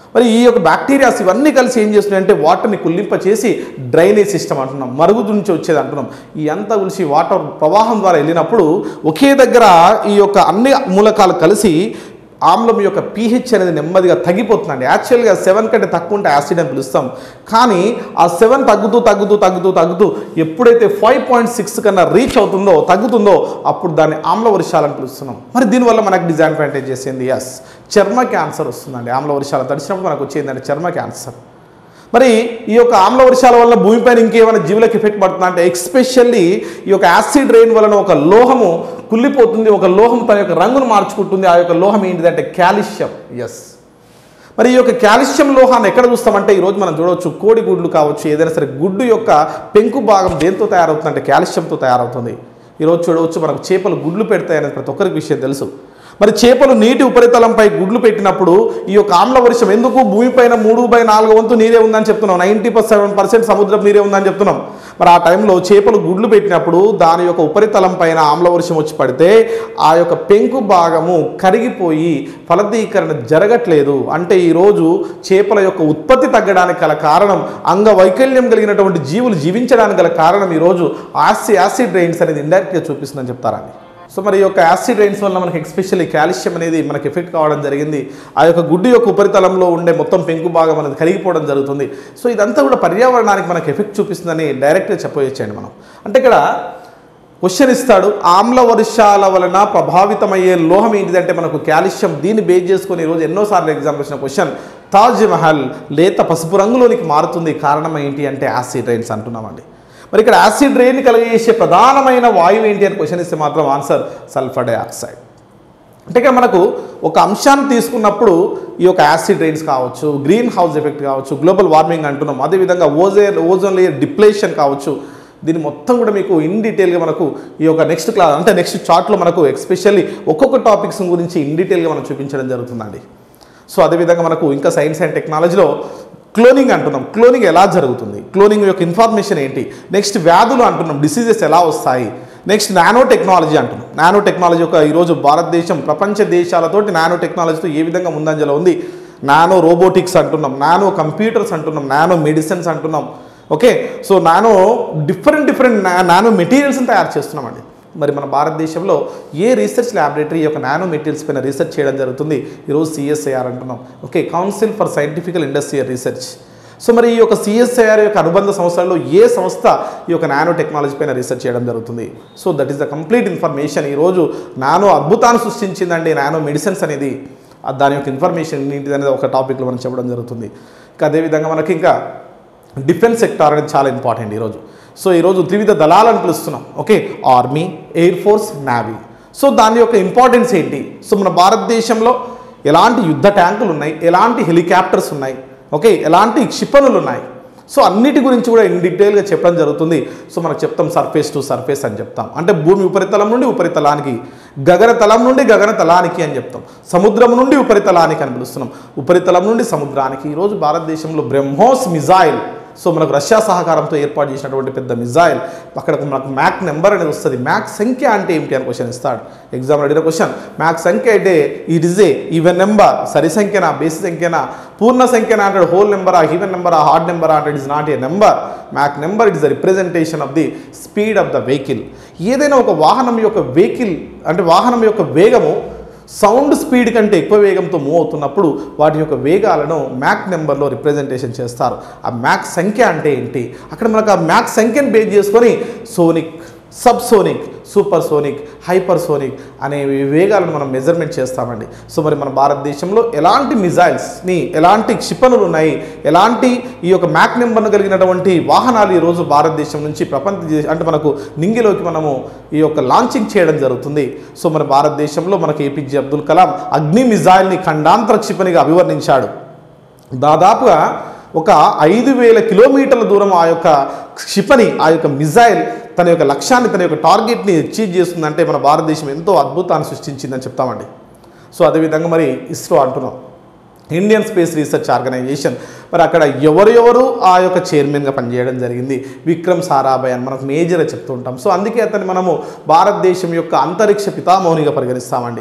Speaker 1: మరి ఈ యొక్క బ్యాక్టీరియాస్ ఇవన్నీ కలిసి ఏం చేస్తున్నాయి అంటే వాటర్ని కుల్లింప చేసి డ్రైనేజ్ సిస్టమ్ అంటున్నాం మరుగు నుంచి వచ్చేది అంటున్నాం ఈ అంతా కలిసి వాటర్ ప్రవాహం ద్వారా వెళ్ళినప్పుడు ఒకే దగ్గర ఈ యొక్క అన్ని మూలకాలు కలిసి ఆమ్లం యొక్క పీహెచ్ అనేది నెమ్మదిగా తగ్గిపోతుందండి యాక్చువల్గా సెవెన్ కంటే తక్కువ ఉంటే యాసిడ్ అని పిలుస్తాం కానీ ఆ సెవెన్ తగ్గుతూ తగ్గుతూ తగ్గుతూ తగ్గుతూ ఎప్పుడైతే ఫైవ్ పాయింట్ సిక్స్ కన్నా రీచ్ అవుతుందో తగ్గుతుందో అప్పుడు దాన్ని ఆమ్ల వర్షాలని పిలుస్తున్నాం మరి దీనివల్ల మనకు డిసడ్వాంటేజ్ చేసింది ఎస్ చర్మ క్యాన్సర్ వస్తుందండి ఆమ్ల వర్షాలు తడిచినప్పుడు మనకు వచ్చేందంటే చర్మ క్యాన్సర్ మరి ఈ యొక్క ఆమ్ల వర్షాల వల్ల భూమిపైన ఇంకేమైనా జీవులకు ఎఫెక్ట్ పడుతుందా అంటే ఎక్స్పెషల్లీ ఈ యొక్క యాసిడ్ రెయిన్ వలన ఒక లోహము కుళ్ళిపోతుంది ఒక లోహం తన యొక్క రంగును మార్చుకుంటుంది ఆ యొక్క లోహం ఏంటిదంటే కాల్షియం ఎస్ మరి ఈ యొక్క కాల్షియం లోహాన్ని ఎక్కడ చూస్తామంటే ఈరోజు మనం చూడవచ్చు కోడి గుడ్లు కావచ్చు ఏదైనా సరే గుడ్డు యొక్క పెంకు భాగం దేంతో తయారవుతుందంటే కాల్షియంతో తయారవుతుంది ఈరోజు చూడవచ్చు మనకు చేపలు గుడ్లు పెడతాయనేది ప్రతి ఒక్కరికి విషయం తెలుసు మరి చేపలు నీటి ఉపరితలంపై గుడ్లు పెట్టినప్పుడు ఈ యొక్క ఆమ్ల వర్షం ఎందుకు భూమిపైన మూడు బై నాలుగు వంతు నీరే ఉందని చెప్తున్నాం నైంటీ సెవెన్ పర్సెంట్ సముద్రం నీరే ఉందని చెప్తున్నాం మరి ఆ టైంలో చేపలు గుడ్లు పెట్టినప్పుడు దాని యొక్క ఉపరితలం పైన ఆమ్ల వర్షం వచ్చి పడితే ఆ యొక్క పెంకు భాగము కరిగిపోయి ఫలదీకరణ జరగట్లేదు అంటే ఈరోజు చేపల యొక్క ఉత్పత్తి తగ్గడానికి గల కారణం అంగవైకల్యం కలిగినటువంటి జీవులు జీవించడానికి గల కారణం ఈరోజు ఆసి యాసిడ్ రైన్స్ అనేది ఇండైరెక్ట్గా చూపిస్తుందని చెప్తారండి సో మరి ఈ యొక్క యాసిడ్ రైన్స్ వల్ల మనకి ఎస్పెషల్లీ కాల్షియం అనేది మనకి ఎఫెక్ట్ కావడం జరిగింది ఆ యొక్క గుడ్డు యొక్క ఉపరితలంలో ఉండే మొత్తం పెంకు భాగం అనేది కరిగిపోవడం జరుగుతుంది సో ఇదంతా కూడా పర్యావరణానికి మనకి ఎఫెక్ట్ చూపిస్తుందని డైరెక్ట్గా చెప్పవచ్చండి మనం అంటే ఇక్కడ క్వశ్చన్ ఇస్తాడు ఆమ్ల వర్షాల వలన ప్రభావితమయ్యే లోహం ఏంటిదంటే మనకు కాల్షియం దీన్ని బేస్ చేసుకొని ఈరోజు ఎన్నోసార్లు ఎగ్జామ్ వచ్చిన క్వశ్చన్ తాజ్ మహల్ లేత పసుపు రంగులోనికి మారుతుంది కారణం ఏంటి అంటే యాసిడ్ రైన్స్ అంటున్నామండి మరి ఇక్కడ యాసిడ్ రెయిన్ కలిగేసే ప్రధానమైన వాయువు ఏంటి అని క్వశ్చన్ ఇస్తే మాత్రం ఆన్సర్ సల్ఫర్ డైఆక్సైడ్ అంటే ఇక్కడ మనకు ఒక అంశాన్ని తీసుకున్నప్పుడు ఈ యొక్క యాసిడ్ రైన్స్ కావచ్చు గ్రీన్ హౌస్ ఎఫెక్ట్ కావచ్చు గ్లోబల్ వార్మింగ్ అంటున్నాం అదేవిధంగా ఓజేన్ ఓజోన్ లేయర్ డిప్లేషన్ కావచ్చు దీన్ని మొత్తం కూడా మీకు ఇన్ డీటెయిల్గా మనకు ఈ యొక్క నెక్స్ట్ క్లాస్ అంటే నెక్స్ట్ చార్ట్లో మనకు ఎస్పెషల్లీ ఒక్కొక్క టాపిక్స్ గురించి ఇన్ డీటెయిల్గా మనం చూపించడం జరుగుతుందండి సో అదేవిధంగా మనకు ఇంకా సైన్స్ అండ్ టెక్నాలజీలో క్లోనింగ్ అంటున్నాం క్లోనింగ్ ఎలా జరుగుతుంది క్లోనింగ్ యొక్క ఇన్ఫర్మేషన్ ఏంటి నెక్స్ట్ వ్యాధులు అంటున్నాం డిసీజెస్ ఎలా వస్తాయి నెక్స్ట్ నానో టెక్నాలజీ అంటున్నాం నానో టెక్నాలజీ యొక్క ఈరోజు భారతదేశం ప్రపంచ దేశాలతోటి నానో టెక్నాలజీతో ఏ విధంగా ముందంజలో ఉంది నానో రోబోటిక్స్ అంటున్నాం నానో కంప్యూటర్స్ అంటున్నాం నానో మెడిసిన్స్ అంటున్నాం okay so nano different different nano మెటీరియల్స్ని తయారు చేస్తున్నామండి మరి మన భారతదేశంలో ఏ రీసెర్చ్ ల్యాబొరేటరీ ఈ యొక్క నానో మెటీరియల్స్ పైన రీసెర్చ్ చేయడం జరుగుతుంది ఈరోజు సిఎస్ఐఆర్ అంటున్నాం okay council for scientifical industrial research so మరి ఈ యొక్క సిఎస్ఐఆర్ యొక్క అనుబంధ సంస్థల్లో ఏ సంస్థ ఈ యొక్క నానో టెక్నాలజీ పైన రీసెర్చ్ చేయడం జరుగుతుంది so that is the complete information ఈరోజు నానో అద్భుతాన్ని సృష్టించిందండి నానో మెడిసిన్స్ అనేది ఆ దాని యొక్క ఇన్ఫర్మేషన్ ఏంటిది అనేది ఒక టాపిక్లో మనం చెప్పడం జరుగుతుంది ఇంకా అదేవిధంగా మనకి ఇంకా డిఫెన్స్ సెక్టార్ అనేది చాలా ఇంపార్టెంట్ ఈరోజు సో ఈరోజు త్రివిధ దళాలను పిలుస్తున్నాం okay army air force navy so దాని యొక్క ఇంపార్టెన్స్ ఏంటి సో మన భారతదేశంలో ఎలాంటి యుద్ధ ట్యాంకులు ఉన్నాయి ఎలాంటి హెలికాప్టర్స్ ఉన్నాయి ఓకే ఎలాంటి క్షిపణులు ఉన్నాయి సో అన్నిటి గురించి కూడా ఇన్ డీటెయిల్గా చెప్పడం జరుగుతుంది సో మనకు చెప్తాం సర్ఫేస్ టు సర్ఫేస్ అని చెప్తాం అంటే భూమి ఉపరితలం నుండి ఉపరితలానికి గగనతలం నుండి గగనతలానికి అని చెప్తాం సముద్రం నుండి ఉపరితలానికి అని పిలుస్తున్నాం ఉపరితలం నుండి సముద్రానికి ఈరోజు భారతదేశంలో బ్రహ్మోస్ మిజైల్ సో మనకు రష్యా సహకారంతో ఏర్పాటు చేసినటువంటి పెద్ద మిజైల్ అక్కడ మనకు మ్యాక్ నెంబర్ అనేది వస్తుంది మ్యాక్ సంఖ్య అంటే ఏమిటి అని క్వశ్చన్ ఇస్తాడు ఎగ్జామ్ అడిగిన క్వశ్చన్ మ్యాక్ సంఖ్య అంటే it is a even number సరి సంఖ్యనా బేసి సంఖ్యనా పూర్ణ సంఖ్యనా అంటాడు హోల్ నెంబరా ఈవెన్ నెంబరా హార్డ్ నెంబర్ అంటే it is not a number mach number it is the representation of the speed of the vehicle ఏదైనా ఒక వాహనం యొక్క వెహికల్ అంటే వాహనం యొక్క వేగము సౌండ్ స్పీడ్ కంటే ఎక్కువ వేగంతో మూవ్ అవుతున్నప్పుడు వాటి యొక్క వేగాలను మ్యాక్ నెంబర్లో రిప్రజెంటేషన్ చేస్తారు ఆ మ్యాక్ సంఖ్య అంటే ఏంటి అక్కడ మనకు ఆ మ్యాక్ సంఖ్యను బేస్ చేసుకొని sonic subsonic supersonic hypersonic అనే వేగాలను మనం మెజర్మెంట్ చేస్తామండి సో మరి మన భారతదేశంలో ఎలాంటి మిజైల్స్ని ఎలాంటి క్షిపణులు ఉన్నాయి ఎలాంటి ఈ యొక్క మ్యాక్ నెంబర్ను కలిగినటువంటి వాహనాలు ఈరోజు భారతదేశం నుంచి ప్రపంచ దేశ అంటే మనకు నింగిలోకి మనము ఈ యొక్క లాంచింగ్ చేయడం జరుగుతుంది సో మన భారతదేశంలో మనకు ఏపీజే అబ్దుల్ కలాం అగ్ని మిజైల్ని ఖండాంతర క్షిపణిగా అభివర్ణించాడు దాదాపుగా ఒక ఐదు వేల కిలోమీటర్ల దూరం ఆ యొక్క క్షిపణి ఆ యొక్క మిజైల్ తన యొక్క లక్ష్యాన్ని తన యొక్క టార్గెట్ని అచీవ్ చేస్తుందంటే మన భారతదేశం ఎంతో అద్భుతాన్ని సృష్టించిందని చెప్తామండి సో అదేవిధంగా మరి ఇస్రో అంటున్నాం ఇండియన్ స్పేస్ రీసెర్చ్ ఆర్గనైజేషన్ మరి అక్కడ ఎవరెవరు ఆ యొక్క చైర్మన్గా పనిచేయడం జరిగింది విక్రమ్ సారాభాయ్ అని మనకు మేజర్గా చెప్తూ ఉంటాం సో అందుకే అతన్ని మనము భారతదేశం యొక్క అంతరిక్ష పితామౌనిగా పరిగణిస్తామండి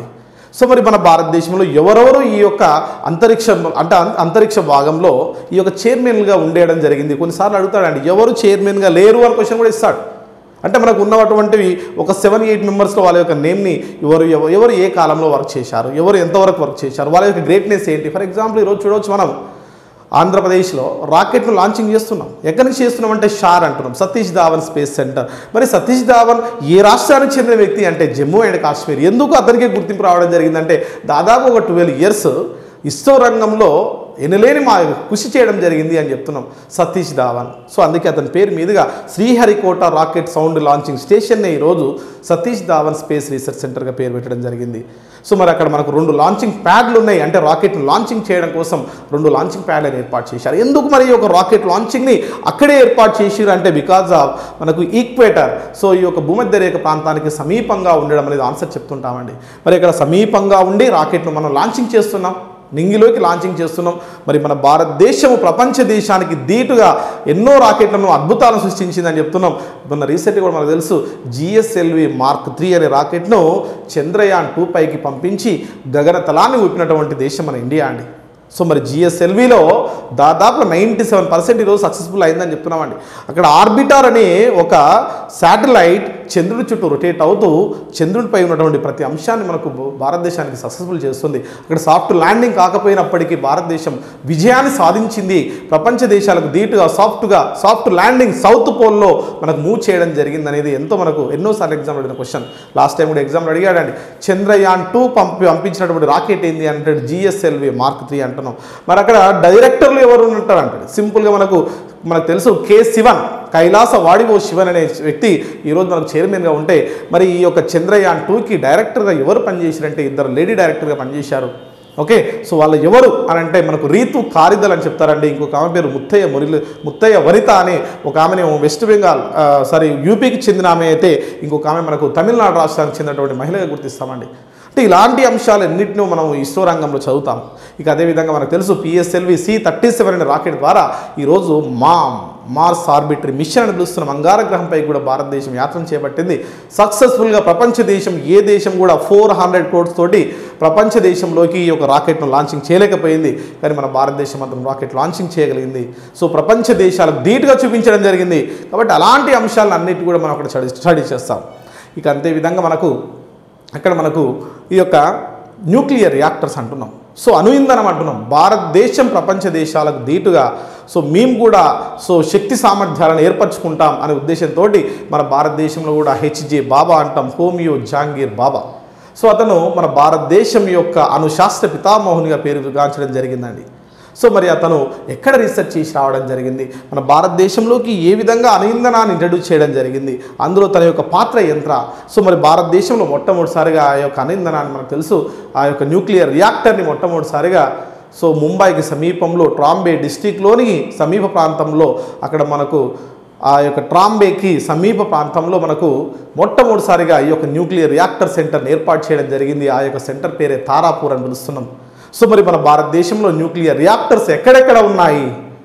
Speaker 1: సో మరి మన భారతదేశంలో ఎవరెవరు ఈ యొక్క అంతరిక్ష అంటే అం- అంతరిక్ష భాగంలో ఈ యొక్క చైర్మన్గా ఉండేయడం జరిగింది కొన్నిసార్లు అడుగుతాడండి ఎవరు చైర్మన్గా లేరు అని క్వశ్చన్ కూడా ఇస్తాడు అంటే మనకు ఉన్నటువంటివి ఒక సెవెన్ ఎయిట్ మెంబర్స్లో వాళ్ళ యొక్క నేమ్ని ఎవరు ఎవ- ఎవరు ఏ కాలంలో వర్క్ చేశారు ఎవరు ఎంతవరకు వర్క్ చేశారు వాళ్ళ యొక్క గ్రేట్నెస్ ఏంటి ఫర్ ఎగ్జాంపుల్ ఈరోజు చూడవచ్చు మనం ఆంధ్రప్రదేశ్లో రాకెట్ను లాంచింగ్ చేస్తున్నాం ఎక్కడి నుంచి చేస్తున్నాం అంటే షార్ అంటున్నాం సతీష్ ధావన్ స్పేస్ సెంటర్ మరి సతీష్ ధావన్ ఏ రాష్ట్రానికి చెందిన వ్యక్తి అంటే జమ్మూ అండ్ కాశ్మీర్ ఎందుకు అతనికి గుర్తింపు రావడం జరిగిందంటే దాదాపు ఒక ట్వెల్వ్ ఇయర్స్ ఇస్రో రంగంలో ఎనలేని మా కృషి చేయడం జరిగింది అని చెప్తున్నాం సతీష్ ధావన్ సో అందుకే అతని పేరు మీదుగా శ్రీహరికోట రాకెట్ సౌండ్ లాంచింగ్ స్టేషన్ని ఈరోజు సతీష్ ధావన్ స్పేస్ రీసెర్చ్ సెంటర్గా పేరు పెట్టడం జరిగింది సో మరి అక్కడ మనకు రెండు లాంచింగ్ ప్యాడ్లు ఉన్నాయి అంటే రాకెట్ను లాంచింగ్ చేయడం కోసం రెండు లాంచింగ్ ప్యాడ్లను ఏర్పాటు చేశారు ఎందుకు మరి ఈ యొక్క రాకెట్ లాంచింగ్ని అక్కడే ఏర్పాటు చేసిరు అంటే బికాజ్ ఆఫ్ మనకు ఈక్వేటర్ సో ఈ యొక్క భూమధ్య రేఖ ప్రాంతానికి సమీపంగా ఉండడం అనేది ఆన్సర్ చెప్తుంటామండి మరి ఇక్కడ సమీపంగా ఉండి రాకెట్ను మనం లాంచింగ్ చేస్తున్నాం నింగిలోకి లాంచింగ్ చేస్తున్నాం మరి మన భారతదేశము ప్రపంచ దేశానికి ధీటుగా ఎన్నో రాకెట్లను అద్భుతాలను సృష్టించిందని చెప్తున్నాం మొన్న రీసెంట్గా కూడా మనకు తెలుసు జిఎస్ఎల్వి మార్క్ త్రీ అనే రాకెట్ను చంద్రయాన్ టూ పైకి పంపించి గగనతలాన్ని ఊపినటువంటి దేశం మన ఇండియా అండి సో మరి జిఎస్ఎల్విలో దాదాపు నైంటీ సెవెన్ పర్సెంట్ ఈరోజు సక్సెస్ఫుల్ అయిందని చెప్తున్నామండి అక్కడ ఆర్బిటార్ అనే ఒక శాటిలైట్ చంద్రుడి చుట్టూ రొటేట్ అవుతూ చంద్రుడిపై ఉన్నటువంటి ప్రతి అంశాన్ని మనకు భారతదేశానికి సక్సెస్ఫుల్ చేస్తుంది అక్కడ సాఫ్ట్ ల్యాండింగ్ కాకపోయినప్పటికీ భారతదేశం విజయాన్ని సాధించింది ప్రపంచ దేశాలకు ధీటుగా సాఫ్ట్గా సాఫ్ట్ ల్యాండింగ్ సౌత్ పోల్లో మనకు మూవ్ చేయడం జరిగింది అనేది ఎంతో మనకు ఎన్నోసార్లు ఎగ్జామ్ అడిగిన క్వశ్చన్ లాస్ట్ టైం కూడా ఎగ్జామ్లో అడిగాడండి చంద్రయాన్ టూ పంపి పంపించినటువంటి రాకెట్ ఏంది అంటే జిఎస్ఎల్వి మార్క్ త్రీ అంటున్నాం మరి అక్కడ డైరెక్టర్లు ఎవరు ఉంటారు అంటాడు సింపుల్గా మనకు మనకు తెలుసు కె శివన్ కైలాస వాడివో శివన్ అనే వ్యక్తి ఈరోజు మనకు చైర్మన్గా ఉంటే మరి ఈ యొక్క చంద్రయాన్ టూకి డైరెక్టర్గా ఎవరు పనిచేశారంటే ఇద్దరు లేడీ డైరెక్టర్గా పనిచేశారు ఓకే సో వాళ్ళు ఎవరు అని అంటే మనకు రీతు కారిదల్ అని చెప్తారండి ఇంకొక ఆమె పేరు ముత్తయ్య మురిలు ముత్తయ్య వనిత అనే ఒక ఆమెని వెస్ట్ బెంగాల్ ఆ, సారీ యూపీకి చెందిన ఆమె అయితే ఇంకొక ఆమె మనకు తమిళనాడు రాష్ట్రానికి చెందినటువంటి మహిళగా గుర్తిస్తామండి అంటే ఇలాంటి అంశాలు ఎన్నింటినో మనం ఇస్రో రంగంలో చదువుతాం ఇక అదేవిధంగా మనకు తెలుసు పిఎస్ఎల్వి సి థర్టీ సెవెన్ అనే రాకెట్ ద్వారా ఈరోజు మా మార్స్ ఆర్బిటరీ మిషన్ అని పిలుస్తున్న మంగార గ్రహంపై కూడా భారతదేశం యాత్ర చేపట్టింది సక్సెస్ఫుల్గా ప్రపంచ దేశం ఏ దేశం కూడా ఫోర్ హండ్రెడ్ క్రోడ్స్ తోటి ప్రపంచ దేశంలోకి ఈ యొక్క రాకెట్ను లాంచింగ్ చేయలేకపోయింది కానీ మన భారతదేశం మాత్రం రాకెట్ లాంచింగ్ చేయగలిగింది సో ప్రపంచ దేశాలకు ధీటుగా చూపించడం జరిగింది కాబట్టి అలాంటి అంశాలను అన్నిటి కూడా మనం అక్కడ స్టడీ స్టడీ చేస్తాం ఇక అంతే విధంగా మనకు అక్కడ మనకు ఈ యొక్క న్యూక్లియర్ రియాక్టర్స్ అంటున్నాం సో అనుయిందనం అంటున్నాం భారతదేశం ప్రపంచ దేశాలకు ధీటుగా సో మేము కూడా సో శక్తి సామర్థ్యాలను ఏర్పరచుకుంటాం అనే ఉద్దేశంతో మన భారతదేశంలో కూడా హెచ్జే బాబా అంటాం హోమియో జాంగీర్ బాబా సో అతను మన భారతదేశం యొక్క అణుశాస్త్ర పితామోహునిగా పేరు గాంచడం జరిగిందండి సో మరి అతను ఎక్కడ రీసెర్చ్ చేసి రావడం జరిగింది మన భారతదేశంలోకి ఏ విధంగా అనుయిందనాన్ని ఇంట్రడ్యూస్ చేయడం జరిగింది అందులో తన యొక్క పాత్ర ఎంత సో మరి భారతదేశంలో మొట్టమొదటిసారిగా ఆ యొక్క అనుయిందనాన్ని మనకు తెలుసు ఆ యొక్క న్యూక్లియర్ రియాక్టర్ని మొట్టమొదటిసారిగా సో ముంబైకి సమీపంలో ట్రాంబే డిస్టిక్లోని సమీప ప్రాంతంలో అక్కడ మనకు ఆ యొక్క ట్రాంబేకి సమీప ప్రాంతంలో మనకు మొట్టమొదటిసారిగా ఈ యొక్క న్యూక్లియర్ రియాక్టర్ సెంటర్ని ఏర్పాటు చేయడం జరిగింది ఆ యొక్క సెంటర్ పేరే తారాపూర్ అని పిలుస్తున్నాం సో మరి మన భారతదేశంలో న్యూక్లియర్ రియాక్టర్స్ ఎక్కడెక్కడ ఉన్నాయి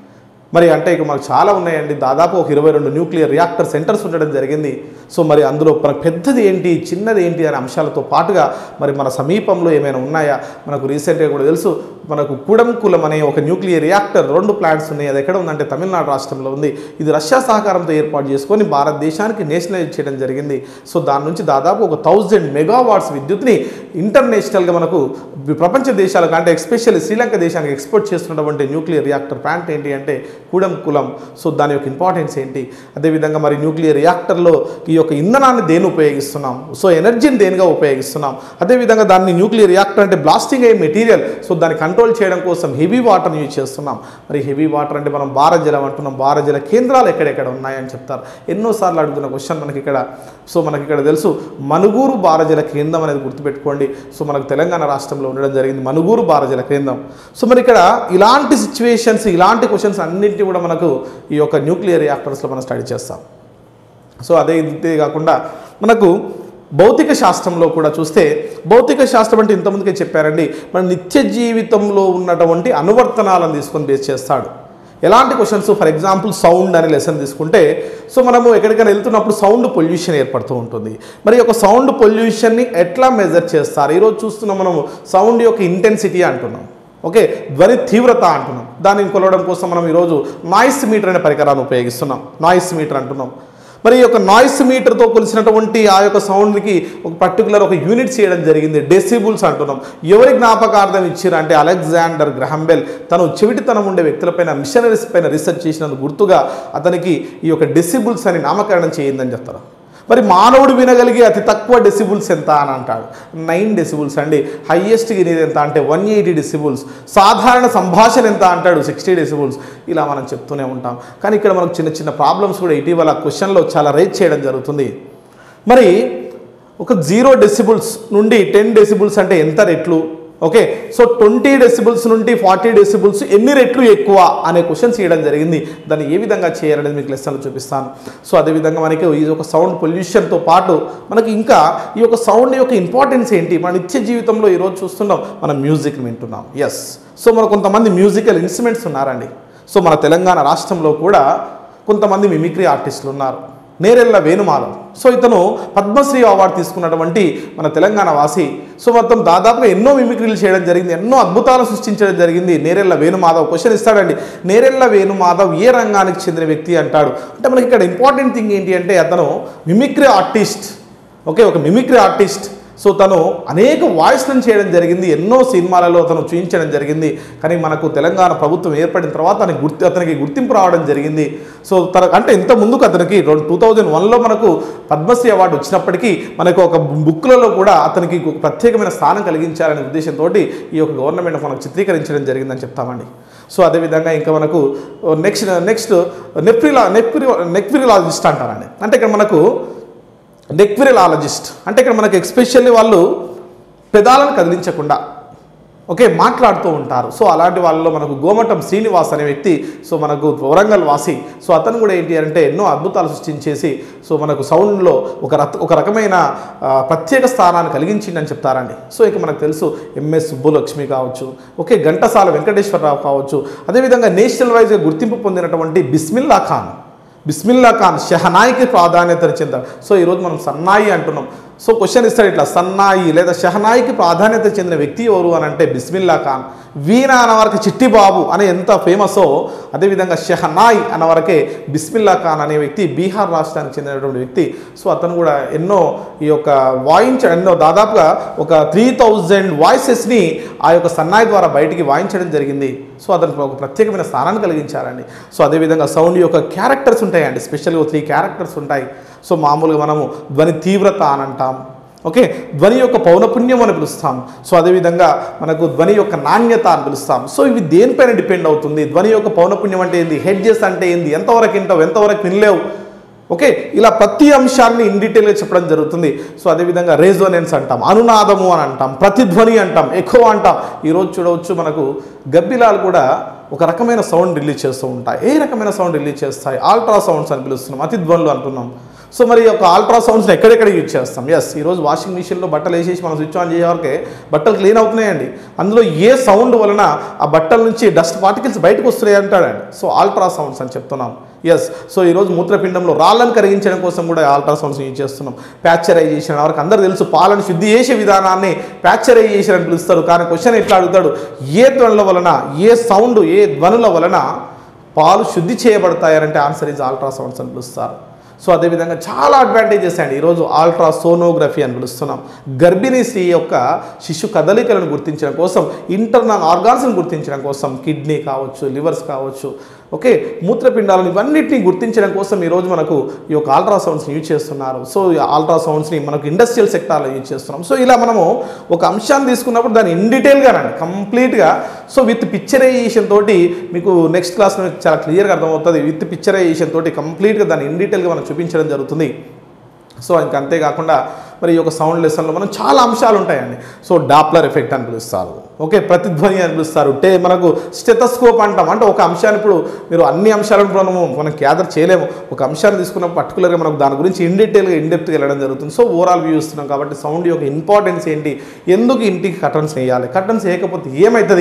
Speaker 1: మరి అంటే ఇక మనకు చాలా ఉన్నాయండి దాదాపు ఒక ఇరవై రెండు న్యూక్లియర్ రియాక్టర్ సెంటర్స్ ఉండడం జరిగింది సో మరి అందులో మనకు పెద్దది ఏంటి చిన్నది ఏంటి అనే అంశాలతో పాటుగా మరి మన సమీపంలో ఏమైనా ఉన్నాయా మనకు రీసెంట్గా కూడా తెలుసు మనకు కుడంకులం అనే ఒక న్యూక్లియర్ రియాక్టర్ రెండు ప్లాంట్స్ ఉన్నాయి అది ఎక్కడ ఉందంటే తమిళనాడు రాష్ట్రంలో ఉంది ఇది రష్యా సహకారంతో ఏర్పాటు చేసుకొని భారతదేశానికి నేషనలైజ్ చేయడం జరిగింది సో దాని నుంచి దాదాపు ఒక థౌజండ్ మెగావాట్స్ విద్యుత్ని ఇంటర్నేషనల్గా మనకు ప్రపంచ దేశాలకు అంటే ఎస్పెషల్లీ శ్రీలంక దేశానికి ఎక్స్పోర్ట్ చేస్తున్నటువంటి న్యూక్లియర్ రియాక్టర్ ప్లాంట్ ఏంటి అంటే కూడం కులం సో దాని యొక్క ఇంపార్టెన్స్ ఏంటి అదేవిధంగా మరి న్యూక్లియర్ రియాక్టర్లో ఈ యొక్క ఇంధనాన్ని దేని ఉపయోగిస్తున్నాం సో ఎనర్జీని దేనిగా ఉపయోగిస్తున్నాం అదేవిధంగా దాన్ని న్యూక్లియర్ రియాక్టర్ అంటే బ్లాస్టింగ్ అయ్యే మెటీరియల్ సో దాన్ని కంట్రోల్ చేయడం కోసం హెవీ వాటర్ని యూజ్ చేస్తున్నాం మరి హెవీ వాటర్ అంటే మనం భారజలం అంటున్నాం భారజల కేంద్రాలు ఎక్కడెక్కడ ఉన్నాయని చెప్తారు ఎన్నోసార్లు అడుగుతున్న క్వశ్చన్ మనకి ఇక్కడ సో మనకి ఇక్కడ తెలుసు మనుగూరు భారజల కేంద్రం అనేది గుర్తుపెట్టుకోండి సో మనకు తెలంగాణ రాష్ట్రంలో ఉండడం జరిగింది మనుగూరు భారజల కేంద్రం సో మరి ఇక్కడ ఇలాంటి సిచ్యువేషన్స్ ఇలాంటి క్వశ్చన్స్ అన్నింటినీ కూడా మనకు ఈ యొక్క న్యూక్లియర్ రియాక్టర్స్లో మనం స్టడీ చేస్తాం సో అదే ఇదే కాకుండా మనకు భౌతిక శాస్త్రంలో కూడా చూస్తే భౌతిక శాస్త్రం అంటే ఇంతకుముందుకే చెప్పారండి మన నిత్య జీవితంలో ఉన్నటువంటి అనువర్తనాలను తీసుకొని బేస్ చేస్తాడు ఎలాంటి క్వశ్చన్స్ ఫర్ ఎగ్జాంపుల్ సౌండ్ అనే లెసన్ తీసుకుంటే సో మనము ఎక్కడికైనా వెళ్తున్నప్పుడు సౌండ్ పొల్యూషన్ ఏర్పడుతూ ఉంటుంది మరి ఒక సౌండ్ పొల్యూషన్ని ఎట్లా మెజర్ చేస్తారు ఈరోజు చూస్తున్నాం మనము సౌండ్ యొక్క ఇంటెన్సిటీ అంటున్నాం ఓకే ధ్వని తీవ్రత అంటున్నాం దానిని కొలవడం కోసం మనం ఈరోజు నాయిస్ మీటర్ అనే పరికరాన్ని ఉపయోగిస్తున్నాం నాయిస్ మీటర్ అంటున్నాం మరి ఈ యొక్క నాయిస్ మీటర్తో కొలిసినటువంటి ఆ యొక్క సౌండ్కి ఒక పర్టికులర్ ఒక యూనిట్ చేయడం జరిగింది డెసిబుల్స్ అంటున్నాం ఎవరి జ్ఞాపకార్థం ఇచ్చారు అంటే అలెగ్జాండర్ గ్రహంబెల్ తను చెవిటితనం ఉండే వ్యక్తులపైన మిషనరీస్ పైన రీసెర్చ్ చేసినందుకు గుర్తుగా అతనికి ఈ యొక్క డెసిబుల్స్ అని నామకరణం చేయిందని చెప్తారు మరి మానవుడు వినగలిగే అతి తక్కువ డెసిబుల్స్ ఎంత అని అంటాడు నైన్ డెసిబుల్స్ అండి హయ్యెస్ట్ వినేది ఎంత అంటే వన్ ఎయిటీ డెసిబుల్స్ సాధారణ సంభాషణ ఎంత అంటాడు సిక్స్టీ డెసిబుల్స్ ఇలా మనం చెప్తూనే ఉంటాం కానీ ఇక్కడ మనకు చిన్న చిన్న ప్రాబ్లమ్స్ కూడా ఇటీవల క్వశ్చన్లో చాలా రేట్ చేయడం జరుగుతుంది మరి ఒక జీరో డెసిబుల్స్ నుండి టెన్ డెసిబుల్స్ అంటే ఎంత రెట్లు ఓకే సో ట్వంటీ డెసిబుల్స్ నుండి ఫార్టీ డెసిబుల్స్ ఎన్ని రెట్లు ఎక్కువ అనే క్వశ్చన్స్ చేయడం జరిగింది దాన్ని ఏ విధంగా చేయాలనేది మీకు లెసన్లో చూపిస్తాను సో అదేవిధంగా మనకి ఈ యొక్క సౌండ్ పొల్యూషన్తో పాటు మనకి ఇంకా ఈ యొక్క సౌండ్ యొక్క ఇంపార్టెన్స్ ఏంటి మన నిత్య జీవితంలో ఈరోజు చూస్తున్నాం మనం మ్యూజిక్ వింటున్నాం ఎస్ సో మన కొంతమంది మ్యూజికల్ ఇన్స్ట్రుమెంట్స్ ఉన్నారండి సో మన తెలంగాణ రాష్ట్రంలో కూడా కొంతమంది మిమిక్రీ ఆర్టిస్టులు ఉన్నారు నేరెళ్ళ వేణుమాధవ్ సో ఇతను పద్మశ్రీ అవార్డు తీసుకున్నటువంటి మన తెలంగాణ వాసి సో మొత్తం దాదాపుగా ఎన్నో మిమిక్రీలు చేయడం జరిగింది ఎన్నో అద్భుతాలు సృష్టించడం జరిగింది నేరెళ్ళ వేణుమాధవ్ క్వశ్చన్ ఇస్తాడండి నేరెళ్ళ వేణుమాధవ్ ఏ రంగానికి చెందిన వ్యక్తి అంటాడు అంటే మనకి ఇక్కడ ఇంపార్టెంట్ థింగ్ ఏంటి అంటే అతను మిమిక్రీ ఆర్టిస్ట్ ఓకే ఒక మిమిక్రీ ఆర్టిస్ట్ సో తను అనేక వాయిస్లను చేయడం జరిగింది ఎన్నో సినిమాలలో తను చూపించడం జరిగింది కానీ మనకు తెలంగాణ ప్రభుత్వం ఏర్పడిన తర్వాత అతనికి గుర్తి అతనికి గుర్తింపు రావడం జరిగింది సో తన అంటే ఇంత ముందుకు అతనికి టూ థౌజండ్ వన్లో మనకు పద్మశ్రీ అవార్డు వచ్చినప్పటికీ మనకు ఒక బుక్లలో కూడా అతనికి ఒక ప్రత్యేకమైన స్థానం కలిగించాలనే ఉద్దేశంతో ఈ యొక్క గవర్నమెంట్ మనకు చిత్రీకరించడం జరిగిందని చెప్తామండి సో అదేవిధంగా ఇంకా మనకు నెక్స్ట్ నెక్స్ట్ నెప్రిలా నెప్రి నెక్విరిలాజిస్ట్ అంటారండి అంటే ఇక్కడ మనకు నెక్విరలాలజిస్ట్ అంటే ఇక్కడ మనకి ఎక్స్పెషల్లీ వాళ్ళు పెదాలను కదిలించకుండా ఓకే మాట్లాడుతూ ఉంటారు సో అలాంటి వాళ్ళలో మనకు గోమటం శ్రీనివాస్ అనే వ్యక్తి సో మనకు వరంగల్ వాసి సో అతను కూడా ఏంటి అంటే ఎన్నో అద్భుతాలు సృష్టించేసి సో మనకు సౌండ్లో ఒక రక ఒక రకమైన ఆ, ప్రత్యేక స్థానాన్ని కలిగించిందని చెప్తారండి సో ఇక మనకు తెలుసు ఎంఎస్ సుబ్బులక్ష్మి కావచ్చు ఓకే ఘంటసాల వెంకటేశ్వరరావు కావచ్చు అదేవిధంగా నేషనల్ వైజ్గా గుర్తింపు పొందినటువంటి బిస్మిల్లా ఖాన్ బిస్మిల్లా ఖాన్ షహనాయికి ప్రాధాన్యత చెందారు సో ఈరోజు మనం సన్నాయి అంటున్నాం సో క్వశ్చన్ ఇస్తాడు ఇట్లా సన్నాయి లేదా షహనాయికి ప్రాధాన్యత చెందిన వ్యక్తి ఎవరు అని అంటే బిస్మిల్లా ఖాన్ వీణ అన్నవారికి చిట్టిబాబు అని ఎంత ఫేమసో అదేవిధంగా షహనాయ్ అన్నవరకే బిస్మిల్లా ఖాన్ అనే వ్యక్తి బీహార్ రాష్ట్రానికి చెందినటువంటి వ్యక్తి సో అతను కూడా ఎన్నో ఈ యొక్క వాయించడం ఎన్నో దాదాపుగా ఒక త్రీ థౌజండ్ వాయిసెస్ని ఆ యొక్క సన్నాయి ద్వారా బయటికి వాయించడం జరిగింది సో అతనికి ఒక ప్రత్యేకమైన స్థానాన్ని కలిగించారండి సో అదేవిధంగా సౌండ్ యొక్క క్యారెక్టర్స్ ఉంటాయండి స్పెషల్గా త్రీ క్యారెక్టర్స్ ఉంటాయి సో మామూలుగా మనము ధ్వని తీవ్రత అని అంటాం ఓకే ధ్వని యొక్క పౌనపుణ్యం అని పిలుస్తాం సో అదేవిధంగా మనకు ధ్వని యొక్క నాణ్యత అని పిలుస్తాం సో ఇవి దేనిపైన డిపెండ్ అవుతుంది ధ్వని యొక్క పౌనపుణ్యం అంటే ఏంది హెడ్జెస్ అంటే ఏంది ఎంతవరకు వింటావు ఎంతవరకు వినలేవు ఓకే ఇలా ప్రతి అంశాన్ని ఇన్ డీటెయిల్గా చెప్పడం జరుగుతుంది సో అదేవిధంగా రేజోనెన్స్ అంటాం అనునాదము అని అంటాం ప్రతిధ్వని అంటాం ఎక్కువ అంటాం ఈరోజు చూడవచ్చు మనకు గబ్బిలాలు కూడా ఒక రకమైన సౌండ్ రిలీజ్ చేస్తూ ఉంటాయి ఏ రకమైన సౌండ్ రిలీజ్ చేస్తాయి ఆల్ట్రా సౌండ్స్ అని పిలుస్తున్నాం అతిధ్వనులు అంటున్నాం సో మరి ఈ యొక్క అల్ట్రా సౌండ్స్ని ఎక్కడెక్కడ యూజ్ చేస్తాం ఎస్ ఈరోజు వాషింగ్ మిషన్లో బట్టలు వేసేసి మనం స్విచ్ ఆన్ చేసేవరకే బట్టలు క్లీన్ అవుతున్నాయండి అందులో ఏ సౌండ్ వలన ఆ బట్టల నుంచి డస్ట్ పార్టికల్స్ బయటకు వస్తున్నాయి అంటాడండి సో అల్ట్రా సౌండ్స్ అని చెప్తున్నాం ఎస్ సో ఈరోజు మూత్రపిండంలో రాళ్ళను కరిగించడం కోసం కూడా అల్ట్రా సౌండ్స్ యూజ్ చేస్తున్నాం ప్యాచరైజేషన్ వరకు అందరూ తెలుసు పాలను శుద్ధి చేసే విధానాన్ని ప్యాచరైజేషన్ అని పిలుస్తారు కానీ క్వశ్చన్ ఎట్లా అడుగుతాడు ఏ ధ్వనుల వలన ఏ సౌండ్ ఏ ధ్వనుల వలన పాలు శుద్ధి చేయబడతాయనంటే ఆన్సర్ ఈజ్ అల్ట్రా సౌండ్స్ అని పిలుస్తారు సో అదేవిధంగా చాలా అడ్వాంటేజెస్ అండి ఈరోజు ఆల్ట్రా సోనోగ్రఫీ అని పిలుస్తున్నాం గర్భిణీ స్త్రీ యొక్క శిశు కదలికలను గుర్తించడం కోసం ఇంటర్నల్ ఆర్గాన్స్ని గుర్తించడం కోసం కిడ్నీ కావచ్చు లివర్స్ కావచ్చు ఓకే మూత్రపిండాలను ఇవన్నిటిని గుర్తించడం కోసం ఈరోజు మనకు ఈ యొక్క అల్ట్రాసౌండ్స్ని యూజ్ చేస్తున్నారు సో ఈ అల్ట్రాసౌండ్స్ని మనకు ఇండస్ట్రియల్ సెక్టార్లో యూజ్ చేస్తున్నాం సో ఇలా మనము ఒక అంశాన్ని తీసుకున్నప్పుడు దాన్ని ఇన్ డీటెయిల్గానండి కంప్లీట్గా సో విత్ పిక్చరైజేషన్ తోటి మీకు నెక్స్ట్ క్లాస్లో చాలా క్లియర్గా అర్థమవుతుంది విత్ పిక్చరైజేషన్ తోటి కంప్లీట్గా దాన్ని ఇన్ డీటెయిల్గా మనం చూపించడం జరుగుతుంది సో ఇంకా అంతేకాకుండా మరి ఈ యొక్క సౌండ్ లెసన్లో మనం చాలా అంశాలు ఉంటాయండి సో డాప్లర్ ఎఫెక్ట్ అని పిలుస్తారు ఓకే ప్రతిధ్వని అని పిలుస్తారు టే మనకు స్టెతస్కోప్ అంటాం అంటే ఒక అంశాన్ని ఇప్పుడు మీరు అన్ని అంశాలను ఇప్పుడు మనము మనం గ్యాదర్ చేయలేము ఒక అంశాన్ని తీసుకున్న పర్టికులర్గా మనకు దాని గురించి ఇన్ డీటెయిల్గా ఇన్ డెప్త్గా వెళ్ళడం జరుగుతుంది సో ఓవరాల్ వ్యూ ఇస్తున్నాం కాబట్టి సౌండ్ యొక్క ఇంపార్టెన్స్ ఏంటి ఎందుకు ఇంటికి కర్టన్స్ వేయాలి కర్టన్స్ వేయకపోతే ఏమవుతుంది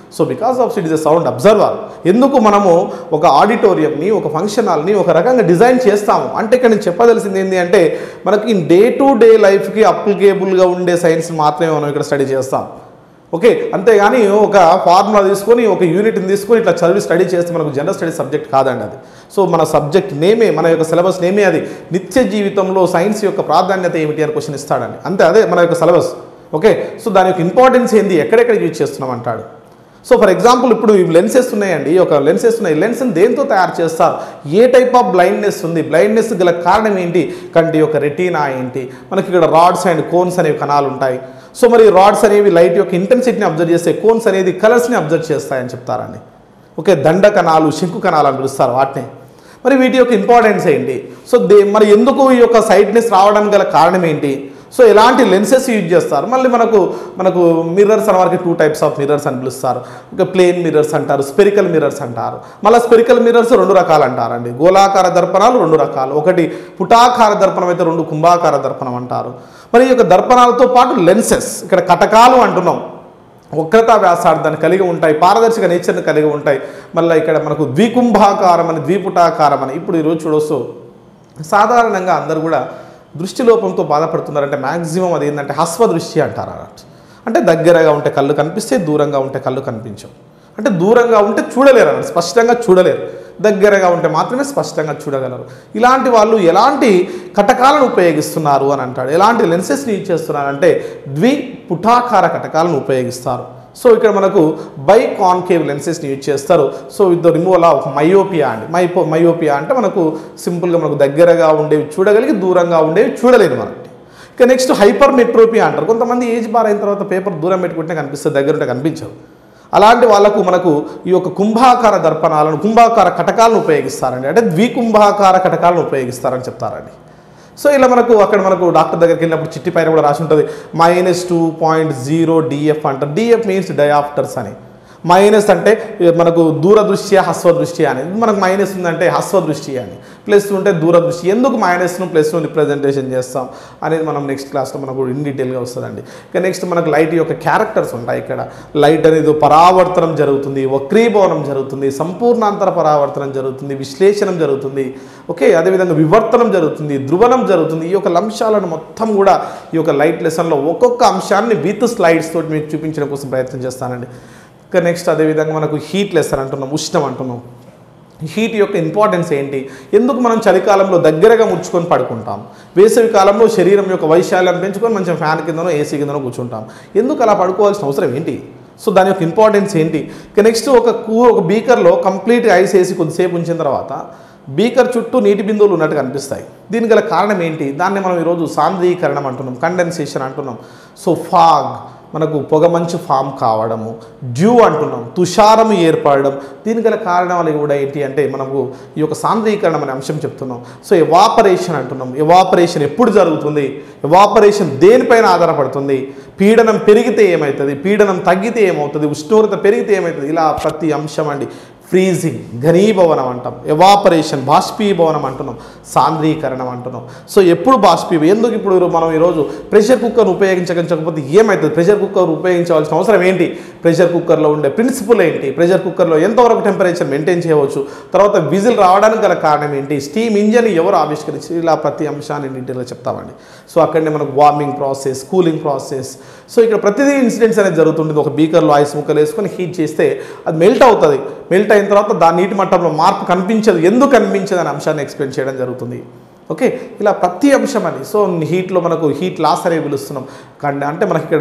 Speaker 1: so because of it is a sound absorber ఎందుకు మనము ఒక ఆడిటోరియంని ఒక ఫంక్షన్ హాల్ని ఒక రకంగా డిజైన్ చేస్తాము అంటే ఇక్కడ నేను చెప్పదలసింది ఏంటి అంటే మనకి డే టు డే లైఫ్కి అప్లికేబుల్గా ఉండే సైన్స్ మాత్రమే మనం ఇక్కడ స్టడీ చేస్తాం ఓకే అంతేగాని ఒక ఫార్ములా తీసుకొని ఒక యూనిట్ని తీసుకొని ఇట్లా చదివి స్టడీ చేస్తే మనకు జనరల్ స్టడీ సబ్జెక్ట్ కాదండి అది సో మన సబ్జెక్ట్ నేమే మన యొక్క సిలబస్ నేమే అది నిత్య జీవితంలో సైన్స్ యొక్క ప్రాధాన్యత ఏమిటి అని క్వశ్చన్ ఇస్తాడండి అంతే అదే మన యొక్క సిలబస్ ఓకే సో దాని యొక్క ఇంపార్టెన్స్ ఏంది ఎక్కడెక్కడ యూజ్ చేస్తున్నాం అంటాడు సో ఫర్ ఎగ్జాంపుల్ ఇప్పుడు ఈ లెన్సెస్ ఉన్నాయండి ఒక లెన్సెస్ ఉన్నాయి లెన్స్ని దేంతో తయారు చేస్తారు ఏ టైప్ ఆఫ్ బ్లైండ్నెస్ ఉంది బ్లైండ్నెస్ గల కారణం ఏంటి కంటి యొక్క రెటీనా ఏంటి మనకి ఇక్కడ రాడ్స్ అండ్ కోన్స్ అనేవి కణాలు ఉంటాయి సో మరి రాడ్స్ అనేవి లైట్ యొక్క ఇంటెన్సిటీని అబ్జర్వ్ చేస్తే కోన్స్ అనేది కలర్స్ని అబ్జర్వ్ చేస్తాయని చెప్తారండి ఓకే దండ కణాలు శంకు కణాలు అని పిలుస్తారు వాటిని మరి వీటి యొక్క ఇంపార్టెన్స్ ఏంటి సో దే మరి ఎందుకు ఈ యొక్క సైట్నెస్ రావడానికి గల కారణం ఏంటి సో ఎలాంటి లెన్సెస్ యూజ్ చేస్తారు మళ్ళీ మనకు మనకు మిర్రర్స్ అనే వారికి టూ టైప్స్ ఆఫ్ మిర్రర్స్ అని పిలుస్తారు ఇంకా ప్లేన్ మిర్రర్స్ అంటారు స్పెరికల్ మిర్రర్స్ అంటారు మళ్ళీ స్పెరికల్ మిర్రర్స్ రెండు రకాలు అంటారండి గోళాకార దర్పణాలు రెండు రకాలు ఒకటి పుటాకార దర్పణం అయితే రెండు కుంభాకార దర్పణం అంటారు మరి ఈ యొక్క దర్పణాలతో పాటు లెన్సెస్ ఇక్కడ కటకాలు అంటున్నాం వక్రతా వ్యాసార్థాన్ని కలిగి ఉంటాయి పారదర్శక నేచర్ని కలిగి ఉంటాయి మళ్ళీ ఇక్కడ మనకు ద్వికుంభాకారం అని ద్విపుటాకారం అని ఇప్పుడు ఈరోజు చూడొచ్చు సాధారణంగా అందరూ కూడా దృష్టి లోపంతో బాధపడుతున్నారంటే మ్యాక్సిమం అది ఏంటంటే హస్వ దృష్టి అంటారు అన్నట్టు అంటే దగ్గరగా ఉంటే కళ్ళు కనిపిస్తే దూరంగా ఉంటే కళ్ళు కనిపించవు అంటే దూరంగా ఉంటే చూడలేరు అన్నట్టు స్పష్టంగా చూడలేరు దగ్గరగా ఉంటే మాత్రమే స్పష్టంగా చూడగలరు ఇలాంటి వాళ్ళు ఎలాంటి కటకాలను ఉపయోగిస్తున్నారు అని అంటాడు ఎలాంటి లెన్సెస్ని యూజ్ చేస్తున్నారు అంటే ద్విపుటాకార కటకాలను ఉపయోగిస్తారు సో ఇక్కడ మనకు బై కాన్కేవ్ లెన్సెస్ని యూజ్ చేస్తారు so with the removal of myopia అండి మైపో మయోపియా అంటే మనకు సింపుల్గా మనకు దగ్గరగా ఉండేవి చూడగలిగి దూరంగా ఉండేవి చూడలేదు మనకి ఇక నెక్స్ట్ హైపర్ మెట్రోపియా అంటారు కొంతమంది ఏజ్ బార్ అయిన తర్వాత పేపర్ దూరం పెట్టుకుంటే కనిపిస్తుంది దగ్గర ఉంటే కనిపించదు అలాంటి వాళ్ళకు మనకు ఈ యొక్క కుంభాకార దర్పణాలను కుంభాకార కటకాలను ఉపయోగిస్తారండి అంటే ద్వికుంభాకార కటకాలను ఉపయోగిస్తారని చెప్తారండి సో ఇలా మనకు అక్కడ మనకు డాక్టర్ దగ్గరికి వెళ్ళినప్పుడు చిట్టి పైన కూడా రాసి ఉంటుంది minus two point zero DF అంటారు డిఎఫ్ మీన్స్ డయాప్టర్స్ అని మైనస్ అంటే మనకు దూరదృష్ట్యా హస్వదృష్ట్యా అని మనకు మైనస్ ఉందంటే హస్వదృష్టి అని ప్లస్ ఉంటే దూరదృష్టి ఎందుకు మైనస్ను ప్లస్ను రిప్రజెంటేషన్ చేస్తాం అనేది మనం నెక్స్ట్ క్లాస్లో మనకు ఇన్ డీటెయిల్గా వస్తుందండి ఇక నెక్స్ట్ మనకు లైట్ యొక్క క్యారెక్టర్స్ ఉంటాయి ఇక్కడ లైట్ అనేది పరావర్తనం జరుగుతుంది వక్రీభవనం జరుగుతుంది సంపూర్ణాంతర పరావర్తనం జరుగుతుంది విశ్లేషణం జరుగుతుంది ఓకే అదేవిధంగా వివర్తనం జరుగుతుంది ధ్రువణం జరుగుతుంది ఈ యొక్క అంశాలను మొత్తం కూడా ఈ యొక్క లైట్ లెసన్లో ఒక్కొక్క అంశాన్ని విత్ స్లైడ్స్ తోటి మీకు చూపించడం కోసం ప్రయత్నం చేస్తానండి ఇక నెక్స్ట్ అదేవిధంగా మనకు హీట్ లెసన్ అంటున్నాం ఉష్ణం అంటున్నాం హీట్ యొక్క ఇంపార్టెన్స్ ఏంటి ఎందుకు మనం చలికాలంలో దగ్గరగా ముడుచుకొని పడుకుంటాం వేసవి కాలంలో శరీరం యొక్క వైశాల్యాన్ని పెంచుకొని మంచిగా ఫ్యాన్ కిందనో ఏసీ కిందనో కూర్చుంటాం ఎందుకు అలా పడుకోవాల్సిన అవసరం ఏంటి సో దాని యొక్క ఇంపార్టెన్స్ ఏంటి ఇక నెక్స్ట్ ఒక కూ ఒక బీకర్లో కంప్లీట్ ఐస్ వేసి కొద్దిసేపు ఉంచిన తర్వాత బీకర్ చుట్టూ నీటి బిందువులు ఉన్నట్టు కనిపిస్తాయి దీనికి గల కారణం ఏంటి దాన్ని మనం ఈరోజు సాంద్రీకరణం అంటున్నాం కండెన్సేషన్ అంటున్నాం సో ఫాగ్ మనకు పొగమంచు ఫామ్ కావడము డ్యూ అంటున్నాం తుషారం ఏర్పడడం దీనికి గల కారణాలు కూడా ఏంటి అంటే మనకు ఈ యొక్క సాంద్రీకరణం అనే అంశం చెప్తున్నాం సో ఎవాపరేషన్ అంటున్నాం ఎవాపరేషన్ ఎప్పుడు జరుగుతుంది ఎవాపరేషన్ దేనిపైన ఆధారపడుతుంది పీడనం పెరిగితే ఏమవుతుంది పీడనం తగ్గితే ఏమవుతుంది ఉష్ణోగ్రత పెరిగితే ఏమవుతుంది ఇలా ప్రతి అంశం అండి ఫ్రీజింగ్ ఘనీభవనం అంటాం ఎవాపరేషన్ బాష్పీభవనం అంటున్నాం సాంద్రీకరణం అంటున్నాం సో ఎప్పుడు బాష్పీ ఎందుకు ఇప్పుడు మనం ఈరోజు ప్రెషర్ కుక్కర్ను ఉపయోగించకపోతే ఏమవుతుంది ప్రెషర్ కుక్కర్ ఉపయోగించవలసిన అవసరం ఏంటి ప్రెషర్ కుక్కర్లో ఉండే ప్రిన్సిపల్ ఏంటి ప్రెషర్ కుక్కర్లో ఎంతవరకు టెంపరేచర్ మెయింటైన్ చేయవచ్చు తర్వాత విజిల్ రావడానికి గల కారణం ఏంటి స్టీమ్ ఇంజన్ ఎవరు ఆవిష్కరించి ఇలా ప్రతి అంశాన్ని డీటెయిల్గా చెప్తామండి సో అక్కడనే మనకు warming process cooling process so ఇక్కడ ప్రతిదీ ఇన్సిడెంట్స్ అనేది జరుగుతుంటుంది ఒక బీకర్లో ఐస్ ముక్కలు వేసుకొని హీట్ చేస్తే అది మెల్ట్ అవుతుంది మెల్ట్ అయిన తర్వాత దాని నీటి మట్టంలో మార్పు కనిపించదు ఎందుకు కనిపించదు అనే అంశాన్ని ఎక్స్ప్లెయిన్ చేయడం జరుగుతుంది ఓకే ఇలా ప్రతి అంశం అని సో హీట్లో మనకు హీట్ లాస్ అనేవి పిలుస్తున్నాం కండ అంటే మనకి ఇక్కడ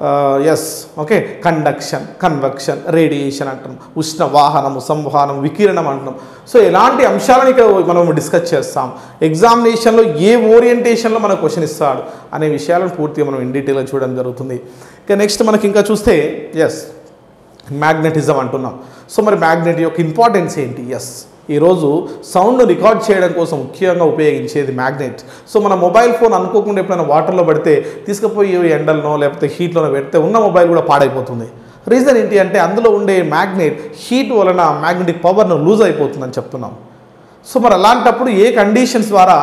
Speaker 1: yes okay conduction convection radiation అంటున్నాం ఉష్ణ వాహనము సంవహనం వికిరణం అంటున్నాం సో ఎలాంటి అంశాలను ఇక్కడ మనం డిస్కస్ చేస్తాం ఎగ్జామినేషన్లో ఏ ఓరియంటేషన్లో మనకు క్వశ్చన్ ఇస్తాడు అనే విషయాలను పూర్తిగా మనం ఇన్ డీటెయిల్గా చూడడం జరుగుతుంది ఇక నెక్స్ట్ మనకి ఇంకా చూస్తే ఎస్ మ్యాగ్నెటిజం అంటున్నాం సో మరి మ్యాగ్నెట్ యొక్క ఇంపార్టెన్స్ ఏంటి ఎస్ ఈరోజు సౌండ్ రికార్డ్ చేయడం కోసం ముఖ్యంగా ఉపయోగించేది మ్యాగ్నెట్ సో మన మొబైల్ ఫోన్ అనుకోకుండా ఎప్పుడైనా వాటర్లో పడితే తీసుకుపోయి ఎండలనో లేకపోతే హీట్లోనో పెడితే ఉన్న మొబైల్ కూడా పాడైపోతుంది రీజన్ ఏంటి అంటే అందులో ఉండే మ్యాగ్నెట్ హీట్ వలన మ్యాగ్నెటిక్ పవర్ను లూజ్ అయిపోతుందని చెప్తున్నాం సో మరి అలాంటప్పుడు ఏ కండిషన్స్ ద్వారా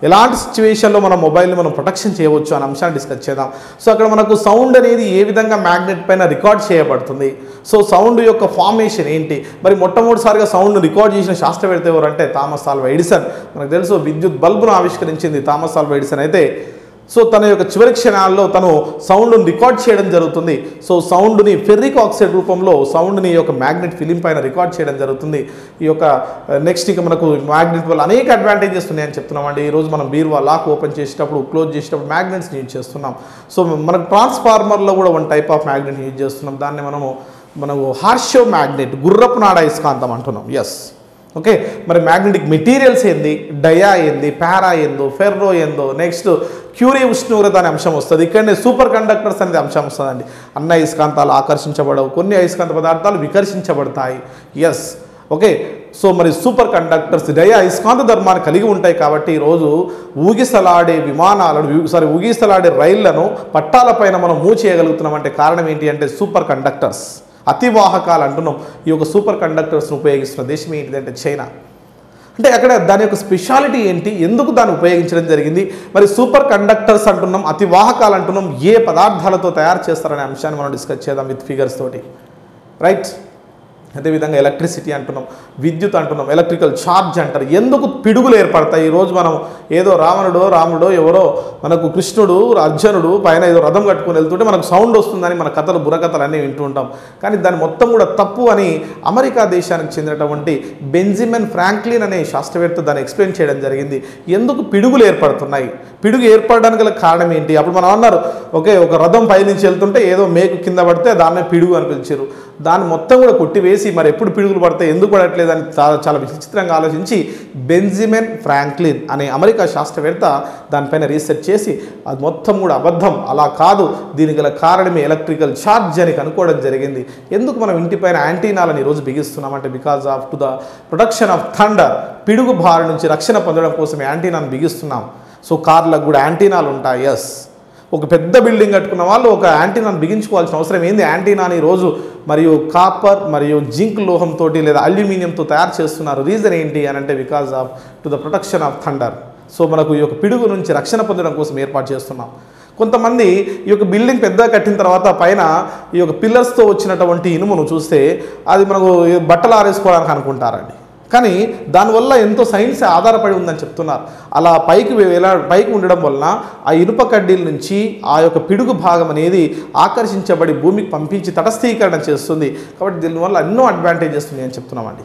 Speaker 1: ఎలాంటి సిచ్యువేషన్లో మన మొబైల్ని మనం ప్రొటెక్షన్ చేయవచ్చు అనే అంశాన్ని డిస్కస్ చేద్దాం సో అక్కడ మనకు సౌండ్ అనేది ఏ విధంగా మ్యాగ్నెట్ పైన రికార్డ్ చేయబడుతుంది సో సౌండ్ యొక్క ఫార్మేషన్ ఏంటి మరి మొట్టమొదటిసారిగా సౌండ్ రికార్డ్ చేసిన శాస్త్రవేత్త ఎవరంటే థామస్ ఆల్వా ఎడిసన్ మనకు తెలుసు విద్యుత్ బల్బును ఆవిష్కరించింది థామస్ ఆల్వా ఎడిసన్ అయితే సో తన యొక్క చివరి క్షణాల్లో తను సౌండ్ని రికార్డ్ చేయడం జరుగుతుంది సో సౌండ్ని ఫెర్రిక్ ఆక్సైడ్ రూపంలో సౌండ్ని ఈ యొక్క మ్యాగ్నెట్ ఫిలిం పైన రికార్డ్ చేయడం జరుగుతుంది ఈ యొక్క నెక్స్ట్ ఇక మనకు మ్యాగ్నెట్ వల్ల అనేక అడ్వాంటేజెస్ ఉన్నాయని చెప్తున్నామండి ఈరోజు మనం బీరువా లాక్ ఓపెన్ చేసేటప్పుడు క్లోజ్ చేసేటప్పుడు మ్యాగ్నెట్స్ని యూజ్ చేస్తున్నాం సో మనకు ట్రాన్స్ఫార్మర్లో కూడా one type of magnet use చేస్తున్నాం దాన్ని మనము మనము హార్షో మ్యాగ్నెట్ గుర్రపు నాడ ఇస్కాంతం అంటున్నాం ఎస్ ఓకే మరి మ్యాగ్నెటిక్ మెటీరియల్స్ ఏంది డయా ఏంది పారా ఏందో ఫెర్రో ఏందో నెక్స్ట్ క్యూరీ ఉష్ణోగ్రత అనే అంశం వస్తుంది ఇక్కడనే సూపర్ కండక్టర్స్ అనేది అంశం వస్తుందండి అన్న అయస్కాంతాలు ఆకర్షించబడవు కొన్ని అయస్కాంత పదార్థాలు వికర్షించబడతాయి ఎస్ ఓకే సో మరి సూపర్ కండక్టర్స్ డయా అయస్కాంత ధర్మాన్ని కలిగి ఉంటాయి కాబట్టి ఈరోజు ఊగిసలాడే విమానాలను సారీ ఊగిసలాడే రైళ్లను పట్టాలపైన మనం మూవ్ చేయగలుగుతున్నాం అంటే కారణం ఏంటి అంటే సూపర్ కండక్టర్స్ అతివాహకాలు అంటున్నాం ఈ యొక్క సూపర్ కండక్టర్స్ను ఉపయోగిస్తున్న దేశం ఏంటిదంటే చైనా అంటే అక్కడ దాని యొక్క స్పెషాలిటీ ఏంటి ఎందుకు దాన్ని ఉపయోగించడం జరిగింది మరి సూపర్ కండక్టర్స్ అంటున్నాం అతివాహకాలు అంటున్నాం ఏ పదార్థాలతో తయారు చేస్తారనే అంశాన్ని మనం డిస్కస్ చేద్దాం విత్ ఫిగర్స్ తోటి రైట్ అదేవిధంగా ఎలక్ట్రిసిటీ అంటున్నాం విద్యుత్ అంటున్నాం ఎలక్ట్రికల్ ఛార్జ్ అంటారు ఎందుకు పిడుగులు ఏర్పడతాయి ఈరోజు మనం ఏదో రావణుడో రాముడో ఎవరో మనకు కృష్ణుడు అర్జునుడు పైన ఏదో రథం కట్టుకొని వెళ్తుంటే మనకు సౌండ్ వస్తుందని మన కథలు బుర్రకథలు అన్నీ వింటూ ఉంటాం కానీ దాని మొత్తం కూడా తప్పు అని అమెరికా దేశానికి చెందినటువంటి బెంజిమెన్ ఫ్రాంక్లిన్ అనే శాస్త్రవేత్త దాన్ని ఎక్స్ప్లెయిన్ చేయడం జరిగింది ఎందుకు పిడుగులు ఏర్పడుతున్నాయి పిడుగు ఏర్పడడానికి గల కారణం ఏంటి అప్పుడు మనం అన్నారు ఓకే ఒక రథం పైనుంచి వెళ్తుంటే ఏదో మేకు కింద పడితే దాన్నే పిడుగు అని పిలిచారు దాన్ని మొత్తం కూడా కొట్టివేసి మరి ఎప్పుడు పిడుగులు పడతాయి ఎందుకు పడట్లేదు అని చాలా చాలా విచిత్రంగా ఆలోచించి బెంజిమెన్ ఫ్రాంక్లిన్ అనే అమెరికా శాస్త్రవేత్త దానిపైన రీసెర్చ్ చేసి అది మొత్తం కూడా అబద్ధం అలా కాదు దీనికి గల కారణమే ఎలక్ట్రికల్ ఛార్జ్ అని కనుక్కోవడం జరిగింది ఎందుకు మనం ఇంటిపైన యాంటీనాలను ఈరోజు బిగిస్తున్నామంటే because of to the protection of thunder పిడుగు బారి నుంచి రక్షణ పొందడం కోసం యాంటీనాను బిగిస్తున్నాం సో కార్లకు కూడా యాంటీనాలు ఉంటాయి ఎస్ ఒక పెద్ద బిల్డింగ్ కట్టుకున్న వాళ్ళు ఒక యాంటీనాను బిగించుకోవాల్సిన అవసరం ఏంది యాంటీనాని రోజు మరియు కాపర్ మరియు జింక్ లోహంతో లేదా అల్యూమినియంతో తయారు చేస్తున్నారు రీజన్ ఏంటి అని అంటే because of to the protection of thunder so మనకు ఈ యొక్క పిడుగు నుంచి రక్షణ పొందడం కోసం ఏర్పాటు చేస్తున్నాం కొంతమంది ఈ యొక్క బిల్డింగ్ పెద్దగా కట్టిన తర్వాత పైన ఈ యొక్క పిల్లర్స్తో వచ్చినటువంటి ఇనుమును చూస్తే అది మనకు బట్టలు ఆరేసుకోవడానికి అనుకుంటారండి కానీ దానివల్ల ఎంతో సైన్స్ ఆధారపడి ఉందని చెప్తున్నారు అలా పైకి వేలా పైకి ఉండడం వలన ఆ ఇనుప కడ్డీల నుంచి ఆ యొక్క పిడుగు భాగం అనేది ఆకర్షించబడి భూమికి పంపించి తటస్థీకరణ చేస్తుంది కాబట్టి దీనివల్ల ఎన్నో అడ్వాంటేజెస్ ఉన్నాయి అని చెప్తున్నామండి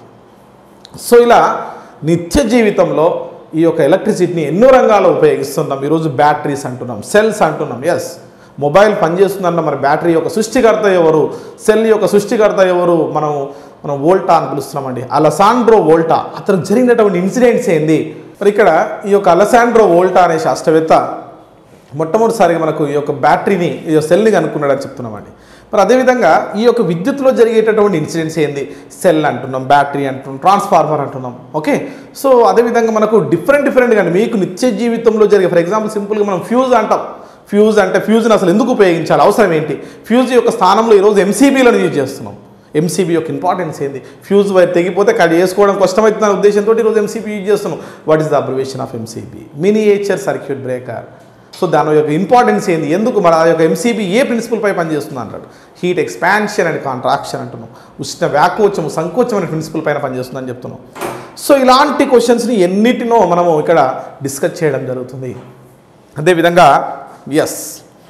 Speaker 1: సో ఇలా నిత్య జీవితంలో ఈ యొక్క ఎలక్ట్రిసిటీని ఎన్నో రంగాల్లో ఉపయోగిస్తున్నాం ఈరోజు బ్యాటరీస్ అంటున్నాం సెల్స్ అంటున్నాం ఎస్ మొబైల్ పనిచేస్తుందన్న మరి బ్యాటరీ యొక్క సృష్టికర్త ఎవరు సెల్ యొక్క సృష్టికర్త ఎవరు మనం మనం వోల్టా అని పిలుస్తున్నామండి అలసాండ్రో వోల్టా అతనికి జరిగినటువంటి ఇన్సిడెంట్స్ ఏంది మరి ఇక్కడ ఈ యొక్క అలసాండ్రో వోల్టా అనే శాస్త్రవేత్త మొట్టమొదటిసారిగా మనకు ఈ యొక్క బ్యాటరీని ఈ యొక్క సెల్ని కనుక్కున్నాడని చెప్తున్నామండి మరి అదేవిధంగా ఈ యొక్క విద్యుత్తులో జరిగేటటువంటి ఇన్సిడెంట్స్ ఏంది సెల్ అంటున్నాం బ్యాటరీ అంటున్నాం ట్రాన్స్ఫార్మర్ అంటున్నాం ఓకే సో అదేవిధంగా మనకు డిఫరెంట్ డిఫరెంట్గా మీకు నిత్య జీవితంలో జరిగే ఫర్ ఎగ్జాంపుల్ సింపుల్గా మనం ఫ్యూజ్ అంటాం ఫ్యూజ్ అంటే ఫ్యూజ్ని అసలు ఎందుకు ఉపయోగించాలి అవసరం ఏంటి ఫ్యూజ్ యొక్క స్థానంలో ఈరోజు ఎంసీబీలను యూజ్ చేస్తున్నాం ఎంసీబీ యొక్క ఇంపార్టెన్స్ ఏంది ఫ్యూజ్ వైర్ తెగిపోతే కట్ చేసుకోవడం కష్టమవుతున్న ఉద్దేశంతో ఈరోజు ఎంసీబీ యూజ్ చేస్తున్నాం what is the abbreviation of MCB miniature circuit breaker so దాని యొక్క ఇంపార్టెన్స్ ఏంది ఎందుకు మరి ఆ యొక్క ఎంసీబీ ఏ ప్రిన్సిపల్ పై పనిచేస్తుంది అంటాడు హీట్ ఎక్స్పాన్షన్ అండ్ కాంట్రాక్షన్ అంటున్నాం ఉష్ణ వ్యాకోచము సంకోచం అనే ప్రిన్సిపల్ పైన పనిచేస్తుందని చెప్తున్నాం సో ఇలాంటి క్వశ్చన్స్ని ఎన్నిటినో మనము ఇక్కడ డిస్కస్ చేయడం జరుగుతుంది అదేవిధంగా ఎస్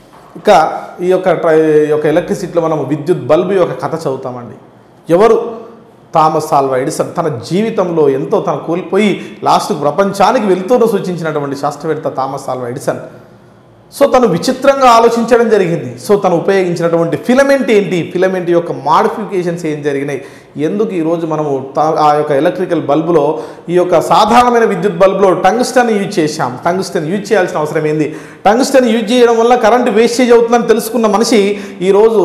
Speaker 1: ఇక ఈ యొక్క ట్రై- ఈ యొక్క ఎలక్ట్రిసిటీలో మనం విద్యుత్ బల్బు యొక్క కథ చదువుతామండి ఎవరు థామస్ ఆల్వా ఎడిసన్ తన జీవితంలో ఎంతో తన కోల్పోయి లాస్ట్ ప్రపంచానికి వెళ్తూనూ సూచించినటువంటి శాస్త్రవేత్త థామస్ ఆల్వా ఎడిసన్ సో తను విచిత్రంగా ఆలోచించడం జరిగింది సో తను ఉపయోగించినటువంటి ఫిలమెంట్ ఏంటి ఫిలమెంట్ యొక్క మాడిఫికేషన్స్ ఏం జరిగినాయి ఎందుకు ఈరోజు మనము తా- ఆ యొక్క ఎలక్ట్రికల్ బల్బులో ఈ యొక్క సాధారణమైన విద్యుత్ బల్బులో టంగ్స్టన్ యూజ్ చేశాం టంగ్స్టన్ యూజ్ చేయాల్సిన అవసరం ఏంది టంగ్స్టన్ యూజ్ చేయడం వల్ల కరెంట్ వేస్టేజ్ అవుతుందని తెలుసుకున్న మనిషి ఈరోజు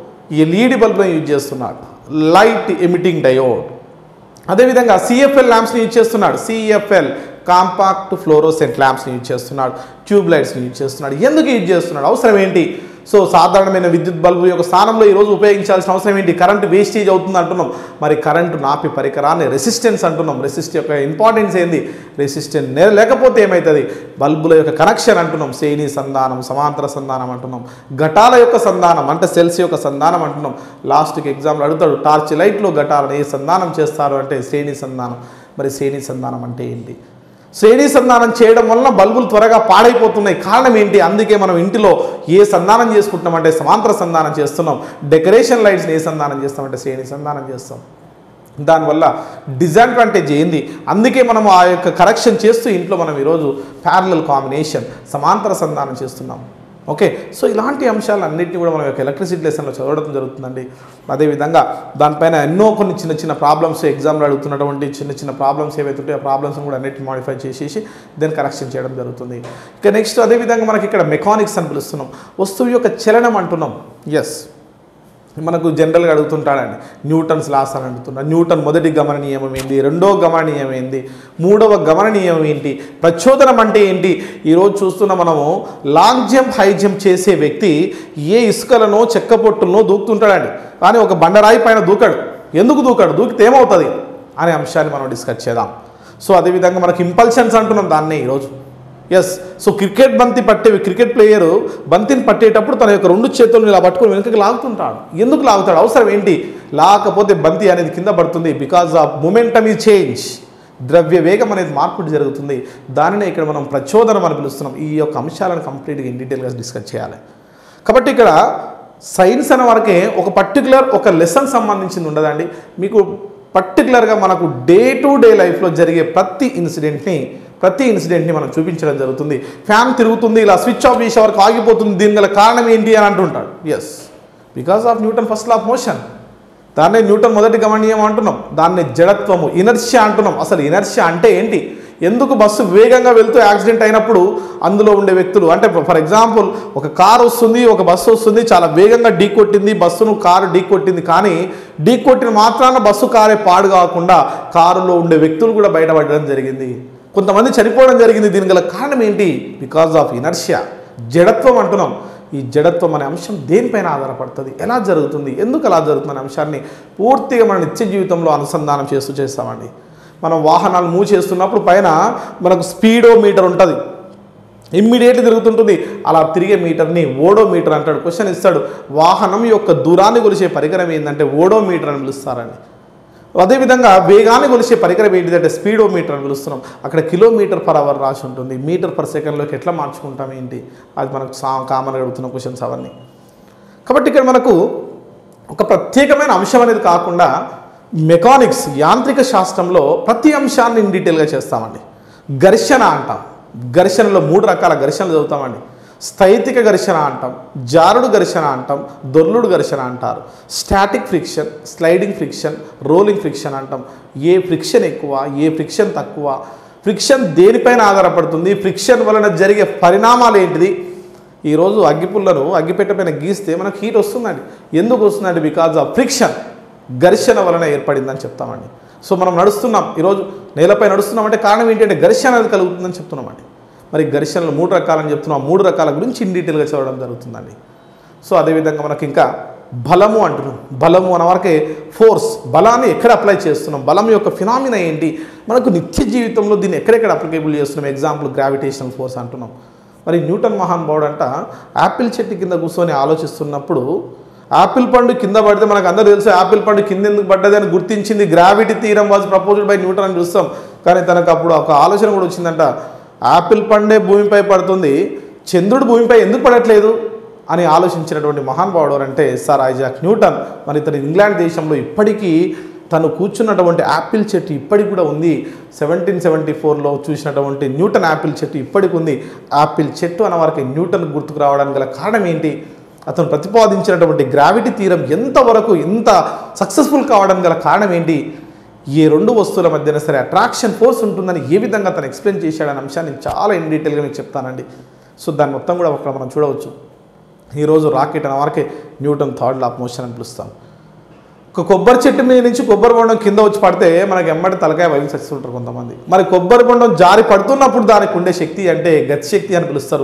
Speaker 1: ఈ లీడి బల్బులను యూజ్ చేస్తున్నాడు లైట్ ఎమిటింగ్ డయోడ్ అదేవిధంగా సిఎఫ్ఎల్ ల్యాంప్స్ని యూజ్ చేస్తున్నాడు సిఎఫ్ఎల్ కాంపాక్ట్ ఫ్లోరోసెంట్ ల్యాంప్స్ని యూజ్ చేస్తున్నాడు ట్యూబ్ లైట్స్ని యూజ్ చేస్తున్నాడు ఎందుకు యూజ్ చేస్తున్నాడు అవసరం ఏంటి సో సాధారణమైన విద్యుత్ బల్బు యొక్క స్థానంలో ఈరోజు ఉపయోగించాల్సిన అవసరం ఏంటి కరెంట్ వేస్టేజ్ అవుతుంది అంటున్నాం మరి కరెంటు నాపి పరికరాన్ని రెసిస్టెన్స్ అంటున్నాం రెసిస్ట్ యొక్క ఇంపార్టెన్స్ ఏంది రెసిస్టెన్స్ లేకపోతే ఏమవుతుంది బల్బుల యొక్క కనెక్షన్ అంటున్నాం శ్రేణి సంధానం సమాంతర సంధానం అంటున్నాం ఘటాల యొక్క సంధానం అంటే సెల్స్ యొక్క సంధానం అంటున్నాం లాస్ట్కి ఎగ్జామ్లో అడుగుతాడు టార్చ్ లైట్లో ఘటాలను ఏ సంధానం చేస్తారు అంటే శ్రేణి సంధానం మరి శ్రేణి సంధానం అంటే ఏంటి శ్రేణి సంధానం చేయడం వలన బల్బులు త్వరగా పాడైపోతున్నాయి కారణం ఏంటి అందుకే మనం ఇంటిలో ఏ సంధానం చేసుకుంటున్నామంటే సమాంతర సంధానం చేస్తున్నాం డెకరేషన్ లైట్స్ని ఏ సంధానం చేస్తామంటే శ్రేణి సంధానం చేస్తాం దానివల్ల డిసడ్వాంటేజ్ ఏంది అందుకే మనం ఆ యొక్క కరెక్షన్ చేస్తూ ఇంట్లో మనం ఈరోజు ప్యారలల్ కాంబినేషన్ సమాంతర సంధానం చేస్తున్నాం ఓకే సో ఇలాంటి అంశాలన్నింటినీ కూడా మనం యొక్క ఎలక్ట్రిసిటీ లెసన్లో చదవడం జరుగుతుందండి అదేవిధంగా దానిపైన ఎన్నో కొన్ని చిన్న చిన్న ప్రాబ్లమ్స్ ఎగ్జామ్లో అడుగుతున్నటువంటి చిన్న చిన్న ప్రాబ్లమ్స్ ఏవైతే ఉంటాయో ఆ ప్రాబ్లమ్స్ కూడా అన్నిటిని మాడిఫై చేసేసి దాన్ని కరెక్షన్ చేయడం జరుగుతుంది ఇక నెక్స్ట్ అదేవిధంగా మనకి ఇక్కడ మెకానిక్స్ అని పిలుస్తున్నాం వస్తువు యొక్క చలనం అంటున్నాం ఎస్ మనకు జనరల్గా అడుగుతుంటాడండి న్యూటన్స్ లాస్ అని అడుగుతున్నాడు న్యూటన్ మొదటి గమన నియమం ఏంటి రెండో గమన నియమం ఏంటి మూడవ గమన నియమం ఏంటి ప్రచోదనం అంటే ఏంటి ఈరోజు చూస్తున్న మనము లాంగ్ జంప్ హై జంప్ చేసే వ్యక్తి ఏ ఇసుకలనో చెక్క పొట్టులనో దూకుతుంటాడండి కానీ ఒక బండరాయి పైన దూకాడు ఎందుకు దూకాడు దూకితే ఏమవుతుంది అనే అంశాన్ని మనం డిస్కస్ చేద్దాం సో అదేవిధంగా మనకి ఇంపల్షన్స్ అంటున్నాం దాన్నే ఈరోజు ఎస్ సో క్రికెట్ బంతి పట్టే క్రికెట్ ప్లేయరు బంతిని పట్టేటప్పుడు తన యొక్క రెండు చేతులను ఇలా పట్టుకొని వెనుకకి లాగుతుంటాడు ఎందుకు లాగుతాడు అవసరం ఏంటి లాకపోతే బంతి అనేది కింద పడుతుంది బికాజ్ ఆఫ్ మొమెంటమ్ ఈ చేంజ్ ద్రవ్య వేగం అనేది మార్పు జరుగుతుంది దానినే ఇక్కడ మనం ప్రచోదనం అని పిలుస్తున్నాం ఈ యొక్క అంశాలను కంప్లీట్గా ఇన్ డీటెయిల్గా డిస్కస్ చేయాలి కాబట్టి ఇక్కడ సైన్స్ అనే వరకే ఒక పర్టికులర్ ఒక లెసన్ సంబంధించింది ఉండదండి మీకు పర్టికులర్గా మనకు డే టు డే లైఫ్లో జరిగే ప్రతి ఇన్సిడెంట్ని ప్రతి ఇన్సిడెంట్ని మనం చూపించడం జరుగుతుంది ఫ్యాన్ తిరుగుతుంది ఇలా స్విచ్ ఆఫ్ చేసే వరకు ఆగిపోతుంది దీని గల కారణం ఏంటి అని అంటుంటాడు yes because of Newton first law of motion దాన్నే న్యూటన్ మొదటి గమనీయం అంటున్నాం దాన్ని జడత్వము ఇనర్షియా అంటున్నాం అసలు ఇనర్షియా అంటే ఏంటి ఎందుకు బస్సు వేగంగా వెళ్తూ యాక్సిడెంట్ అయినప్పుడు అందులో ఉండే వ్యక్తులు అంటే ఫర్ ఎగ్జాంపుల్ ఒక కారు వస్తుంది ఒక బస్సు వస్తుంది చాలా వేగంగా ఢీ కొట్టింది బస్సును కారు ఢీ కొట్టింది కానీ ఢీ కొట్టిన మాత్రాన బస్సు కారే పాడు కాకుండా కారులో ఉండే వ్యక్తులు కూడా బయటపడడం జరిగింది కొంతమంది చనిపోవడం జరిగింది దీని గల కారణం ఏంటి బికాజ్ ఆఫ్ ఇనర్షియా జడత్వం అంటున్నాం ఈ జడత్వం అనే అంశం దేనిపైన ఆధారపడుతుంది ఎలా జరుగుతుంది ఎందుకు అలా జరుగుతుంది అనే అంశాన్ని పూర్తిగా మన నిత్య జీవితంలో అనుసంధానం చేస్తూ చేస్తామండి మనం వాహనాలు మూవ్ చేస్తున్నప్పుడు పైన మనకు స్పీడో మీటర్ ఉంటుంది ఇమ్మీడియట్లీ తిరుగుతుంటుంది అలా తిరిగే మీటర్ని ఓడో మీటర్ అంటాడు క్వశ్చన్ ఇస్తాడు వాహనం యొక్క దూరాన్ని కొలిసే పరికరం ఏంటంటే ఓడో మీటర్ అని పిలుస్తారండి అదేవిధంగా వేగాన్ని కొలిసే పరికరం ఏంటిదంటే స్పీడో మీటర్ అని పిలుస్తున్నాం అక్కడ కిలోమీటర్ పర్ అవర్ రాసి ఉంటుంది మీటర్ పర్ సెకండ్లోకి ఎట్లా మార్చుకుంటాం ఏంటి అది మనకు సా కామన్గా అడుగుతున్న క్వశ్చన్స్ అవన్నీ కాబట్టి ఇక్కడ మనకు ఒక ప్రత్యేకమైన అంశం అనేది కాకుండా మెకానిక్స్ యాంత్రిక శాస్త్రంలో ప్రతి అంశాన్ని ఇన్ డీటెయిల్గా చేస్తామండి ఘర్షణ అంటాం ఘర్షణలో మూడు రకాల ఘర్షణలు చదువుతామండి స్థైతిక ఘర్షణ అంటాం జారుడు ఘర్షణ అంటాం దొర్లుడు ఘర్షణ అంటారు static friction sliding friction rolling friction అంటాం ఏ ఫ్రిక్షన్ ఎక్కువ ఏ ఫ్రిక్షన్ తక్కువ ఫ్రిక్షన్ దేనిపైన ఆధారపడుతుంది ఫ్రిక్షన్ వలన జరిగే పరిణామాలు ఏంటిది ఈరోజు అగ్గిపుల్లను అగ్గిపెట్టె పైన గీస్తే మనకు హీట్ వస్తుందండి ఎందుకు వస్తుందండి బికాజ్ ఆఫ్ ఫ్రిక్షన్ ఘర్షణ వలన ఏర్పడిందని చెప్తామండి సో మనం నడుస్తున్నాం ఈరోజు నేలపై నడుస్తున్నామంటే కారణం ఏంటంటే ఘర్షణ అనేది కలుగుతుందని చెప్తున్నామండి మరి ఘర్షణలు మూడు రకాలని చెప్తున్నాం ఆ మూడు రకాల గురించి ఇన్ డీటెయిల్గా చదవడం జరుగుతుందండి సో అదేవిధంగా మనకి ఇంకా బలము అంటున్నాం బలము అన్న వరకే ఫోర్స్ బలాన్ని ఎక్కడ అప్లై చేస్తున్నాం బలం యొక్క ఫినామినా ఏంటి మనకు నిత్య జీవితంలో దీన్ని ఎక్కడెక్కడ అప్లికేబుల్ చేస్తున్నాం ఎగ్జాంపుల్ గ్రావిటేషనల్ ఫోర్స్ అంటున్నాం మరి న్యూటన్ మహానుభావుడు అంట యాపిల్ చెట్టు కింద కూర్చొని ఆలోచిస్తున్నప్పుడు యాపిల్ పండు కింద పడితే మనకు అందరూ తెలుసు యాపిల్ పండు కింద ఎందుకు పడ్డది అని గుర్తించింది గ్రావిటీ తీరం వాజ్ ప్రపోజ్డ్ బై న్యూటన్ అని చూస్తాం కానీ తనకు అప్పుడు ఒక ఆలోచన కూడా వచ్చిందంట యాపిల్ పండే భూమిపై పడుతుంది చంద్రుడు భూమిపై ఎందుకు పడట్లేదు అని ఆలోచించినటువంటి మహానుభావుడు అంటే సార్ ఐజాక్ న్యూటన్ మరి ఇతను ఇంగ్లాండ్ దేశంలో ఇప్పటికీ తను కూర్చున్నటువంటి యాపిల్ చెట్టు ఇప్పటికి కూడా ఉంది సెవెంటీన్ సెవెంటీ ఫోర్లో చూసినటువంటి న్యూటన్ యాపిల్ చెట్టు ఇప్పటికి ఉంది యాపిల్ చెట్టు అన్న వారికి న్యూటన్ గుర్తుకు రావడానికి గల కారణం ఏంటి అతను ప్రతిపాదించినటువంటి గ్రావిటీ తీరం ఎంతవరకు ఎంత సక్సెస్ఫుల్ కావడానికి గల కారణం ఏంటి ఈ రెండు వస్తువుల మధ్యన సరే అట్రాక్షన్ ఫోర్స్ ఉంటుందని ఏ విధంగా తను ఎక్స్ప్లెయిన్ చేశాడనే అంశాన్ని చాలా ఇన్ డీటెయిల్గా మీకు చెప్తానండి సో దాన్ని మొత్తం కూడా అక్కడ మనం చూడవచ్చు ఈరోజు రాకెట్ అనే వరకే Newton third law of motion అని పిలుస్తాం ఒక కొబ్బరి చెట్టు మీద నుంచి కొబ్బరి బొండం కింద వచ్చి పడితే మనకి ఎమ్మటి తలకాయ వైపు చస్తుంటారు కొంతమంది మరి కొబ్బరి బొండం జారి పడుతున్నప్పుడు దానికి ఉండే శక్తి అంటే గతి శక్తి అని పిలుస్తారు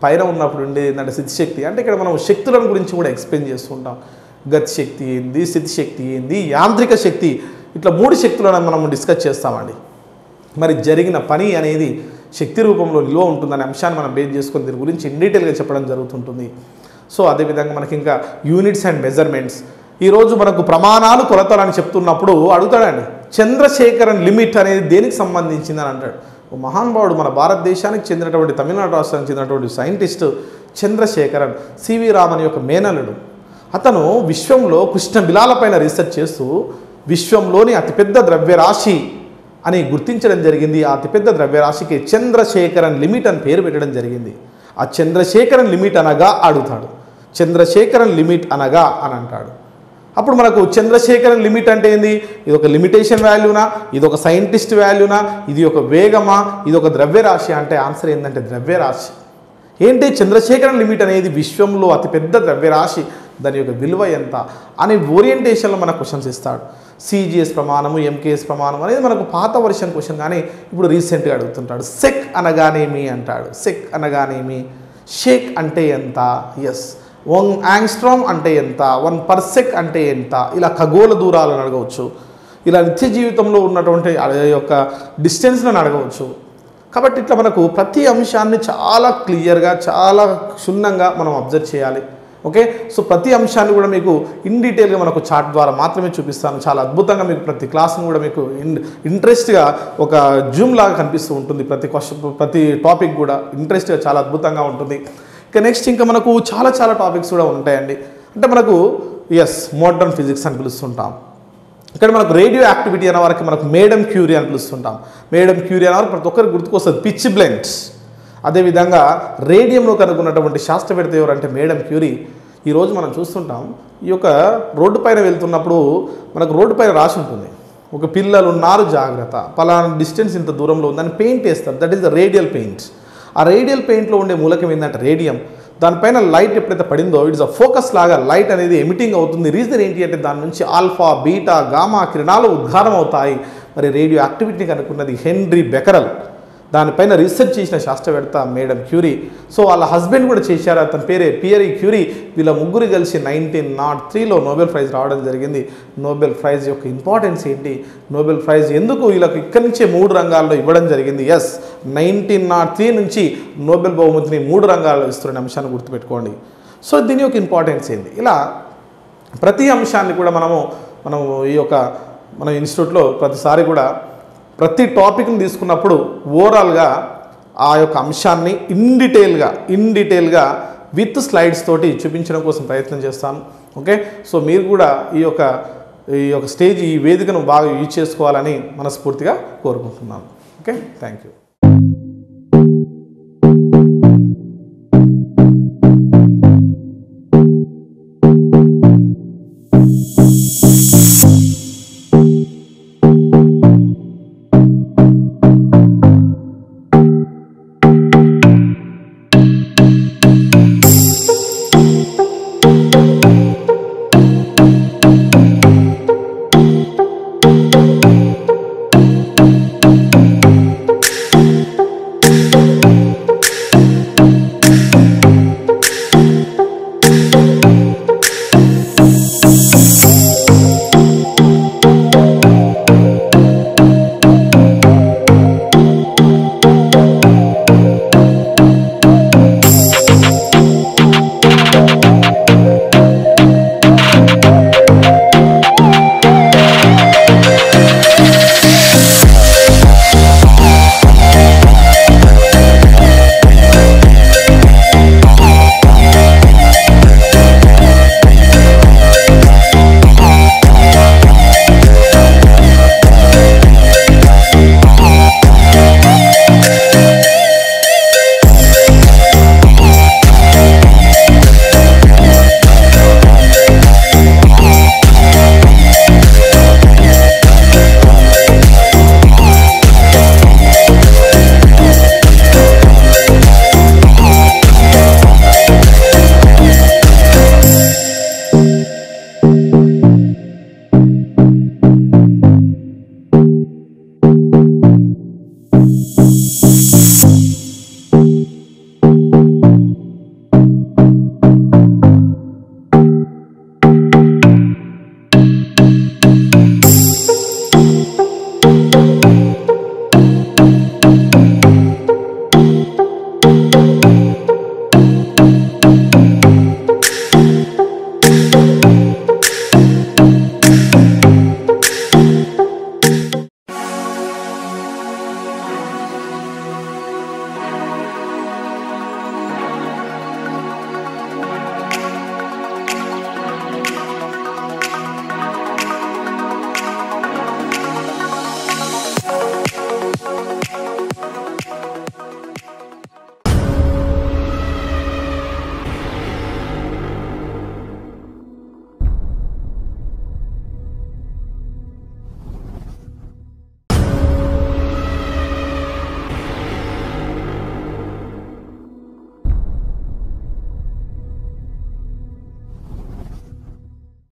Speaker 1: పైన ఉన్నప్పుడు ఉండేది ఏంటంటే శక్తి అంటే ఇక్కడ మనం శక్తులను గురించి కూడా ఎక్స్ప్లెయిన్ చేస్తుంటాం గతి శక్తి ఏంది శక్తి ఏంది యాంత్రిక శక్తి ఇట్లా మూడు శక్తులను మనం డిస్కస్ చేస్తామండి మరి జరిగిన పని అనేది శక్తి రూపంలో నిల్వ ఉంటుందనే అంశాన్ని మనం బేస్ చేసుకొని దీని గురించి ఇన్ డీటెయిల్గా చెప్పడం జరుగుతుంటుంది సో అదేవిధంగా మనకి ఇంకా యూనిట్స్ అండ్ మెజర్మెంట్స్ ఈరోజు మనకు ప్రమాణాలు కొలతలు అని చెప్తున్నప్పుడు అడుగుతాడండి చంద్రశేఖరన్ లిమిట్ అనేది దేనికి సంబంధించింది అని అంటాడు ఓ మహానుభావుడు మన భారతదేశానికి చెందినటువంటి తమిళనాడు రాష్ట్రానికి చెందినటువంటి సైంటిస్ట్ చంద్రశేఖరన్ సివి రామన్ యొక్క మేనలుడు అతను విశ్వంలో కృష్ణ బిలాలపైన రీసెర్చ్ చేస్తూ విశ్వంలోని అతిపెద్ద ద్రవ్యరాశి అని గుర్తించడం జరిగింది ఆ అతిపెద్ద ద్రవ్యరాశికి చంద్రశేఖరన్ లిమిట్ అని పేరు పెట్టడం జరిగింది ఆ చంద్రశేఖరన్ లిమిట్ అనగా అడుగుతాడు చంద్రశేఖరన్ లిమిట్ అనగా అని అంటాడు అప్పుడు మనకు చంద్రశేఖరన్ లిమిట్ అంటే ఏంది ఇది ఒక లిమిటేషన్ వాల్యూనా ఇది ఒక సైంటిస్ట్ వాల్యూనా ఇది ఒక వేగమా ఇది ఒక ద్రవ్యరాశి అంటే ఆన్సర్ ఏంటంటే ద్రవ్యరాశి ఏంటి చంద్రశేఖరన్ లిమిట్ అనేది విశ్వంలో అతిపెద్ద ద్రవ్యరాశి దాని యొక్క విలువ ఎంత అనే ఓరియంటేషన్లో మనకు క్వశ్చన్స్ ఇస్తాడు సిజిఎస్ ప్రమాణము ఎంకేఎస్ ప్రమాణం అనేది మనకు పాత వర్షన్ క్వశ్చన్ కానీ ఇప్పుడు రీసెంట్గా అడుగుతుంటాడు సెక్ అనగానేమి అంటాడు సెక్ అనగానేమి షేక్ అంటే ఎంత ఎస్ వన్ యాంగ్స్ట్రామ్ అంటే ఎంత వన్ పర్సెక్ అంటే ఎంత ఇలా ఖగోళ దూరాలను అడగవచ్చు ఇలా నిత్య జీవితంలో ఉన్నటువంటి ఆ యొక్క డిస్టెన్స్లను అడగవచ్చు కాబట్టి ఇట్లా మనకు ప్రతి అంశాన్ని చాలా క్లియర్గా చాలా క్షుణ్ణంగా మనం అబ్జర్వ్ చేయాలి ఓకే సో ప్రతి అంశాన్ని కూడా మీకు ఇన్ డీటెయిల్గా మనకు చార్ట్ ద్వారా మాత్రమే చూపిస్తాను చాలా అద్భుతంగా మీకు ప్రతి క్లాస్ని కూడా మీకు ఇన్ ఇంట్రెస్ట్గా ఒక జూమ్ లాగా కనిపిస్తూ ఉంటుంది ప్రతి క్వశ్చన్ ప్రతి టాపిక్ కూడా ఇంట్రెస్ట్గా చాలా అద్భుతంగా ఉంటుంది ఇక నెక్స్ట్ ఇంకా మనకు చాలా చాలా టాపిక్స్ కూడా ఉంటాయండి అంటే మనకు ఎస్ మోడర్న్ ఫిజిక్స్ అని పిలుస్తుంటాం ఇక్కడ మనకు రేడియో యాక్టివిటీ అనే వారికి మనకు మేడం క్యూరీ అని పిలుస్తుంటాం మేడం క్యూరీ అనే వారికి ప్రతి ఒక్కరికి గుర్తుకొస్తుంది పిచ్ బ్లెండ్స్ అదేవిధంగా రేడియంలో కనుగొన్నటువంటి శాస్త్రవేత్త ఎవరంటే మేడం క్యూరీ ఈరోజు మనం చూస్తుంటాం ఈ యొక్క రోడ్డు పైన వెళ్తున్నప్పుడు మనకు రోడ్డు పైన రాసి ఉంటుంది ఒక పిల్లలు ఉన్నారు జాగ్రత్త పలానా డిస్టెన్స్ ఇంత దూరంలో ఉందని పెయింట్ వేస్తారు that is the radial paint ఆ రేడియల్ పెయింట్లో ఉండే మూలకం ఏంటంటే రేడియం దానిపైన లైట్ ఎప్పుడైతే పడిందో ఇట్స్ అ ఫోకస్ లాగా లైట్ అనేది ఎమిటింగ్ అవుతుంది రీజన్ ఏంటి అంటే దాని నుంచి ఆల్ఫా బీటా గామా కిరణాలు ఉద్గారం అవుతాయి మరి రేడియో యాక్టివిటీ కనుక్కున్నది హెన్రీ బెకరల్ దానిపైన రీసెర్చ్ చేసిన శాస్త్రవేత్త మేడం క్యూరీ సో వాళ్ళ హస్బెండ్ కూడా చేశారు అతని పేరే పియరీ క్యూరీ వీళ్ళ ముగ్గురు కలిసి నైన్టీన్ నాట్ త్రీలో నోబెల్ ప్రైజ్ రావడం జరిగింది నోబెల్ ప్రైజ్ యొక్క ఇంపార్టెన్స్ ఏంటి నోబెల్ ప్రైజ్ ఎందుకు వీళ్ళకి ఇక్కడి నుంచే మూడు రంగాల్లో ఇవ్వడం జరిగింది ఎస్ నైన్టీన్ నాట్ త్రీ నుంచి నోబెల్ బహుమతిని మూడు రంగాల్లో ఇస్తున్న అంశాన్ని గుర్తుపెట్టుకోండి సో దీని యొక్క ఇంపార్టెన్స్ ఏంటి ఇలా ప్రతి అంశాన్ని కూడా మనము మనము ఈ యొక్క మన ఇన్స్టిట్యూట్లో ప్రతిసారి కూడా ప్రతి టాపిక్ని తీసుకున్నప్పుడు ఓవరాల్గా ఆ యొక్క అంశాన్ని ఇన్ డీటెయిల్గా ఇన్ డీటెయిల్గా విత్ స్లైడ్స్ తోటి చూపించడం కోసం ప్రయత్నం చేస్తాను ఓకే సో మీరు కూడా ఈ యొక్క ఈ యొక్క స్టేజ్ ఈ వేదికను బాగా యూజ్ చేసుకోవాలని మనస్ఫూర్తిగా కోరుకుంటున్నాను ఓకే థ్యాంక్ యూ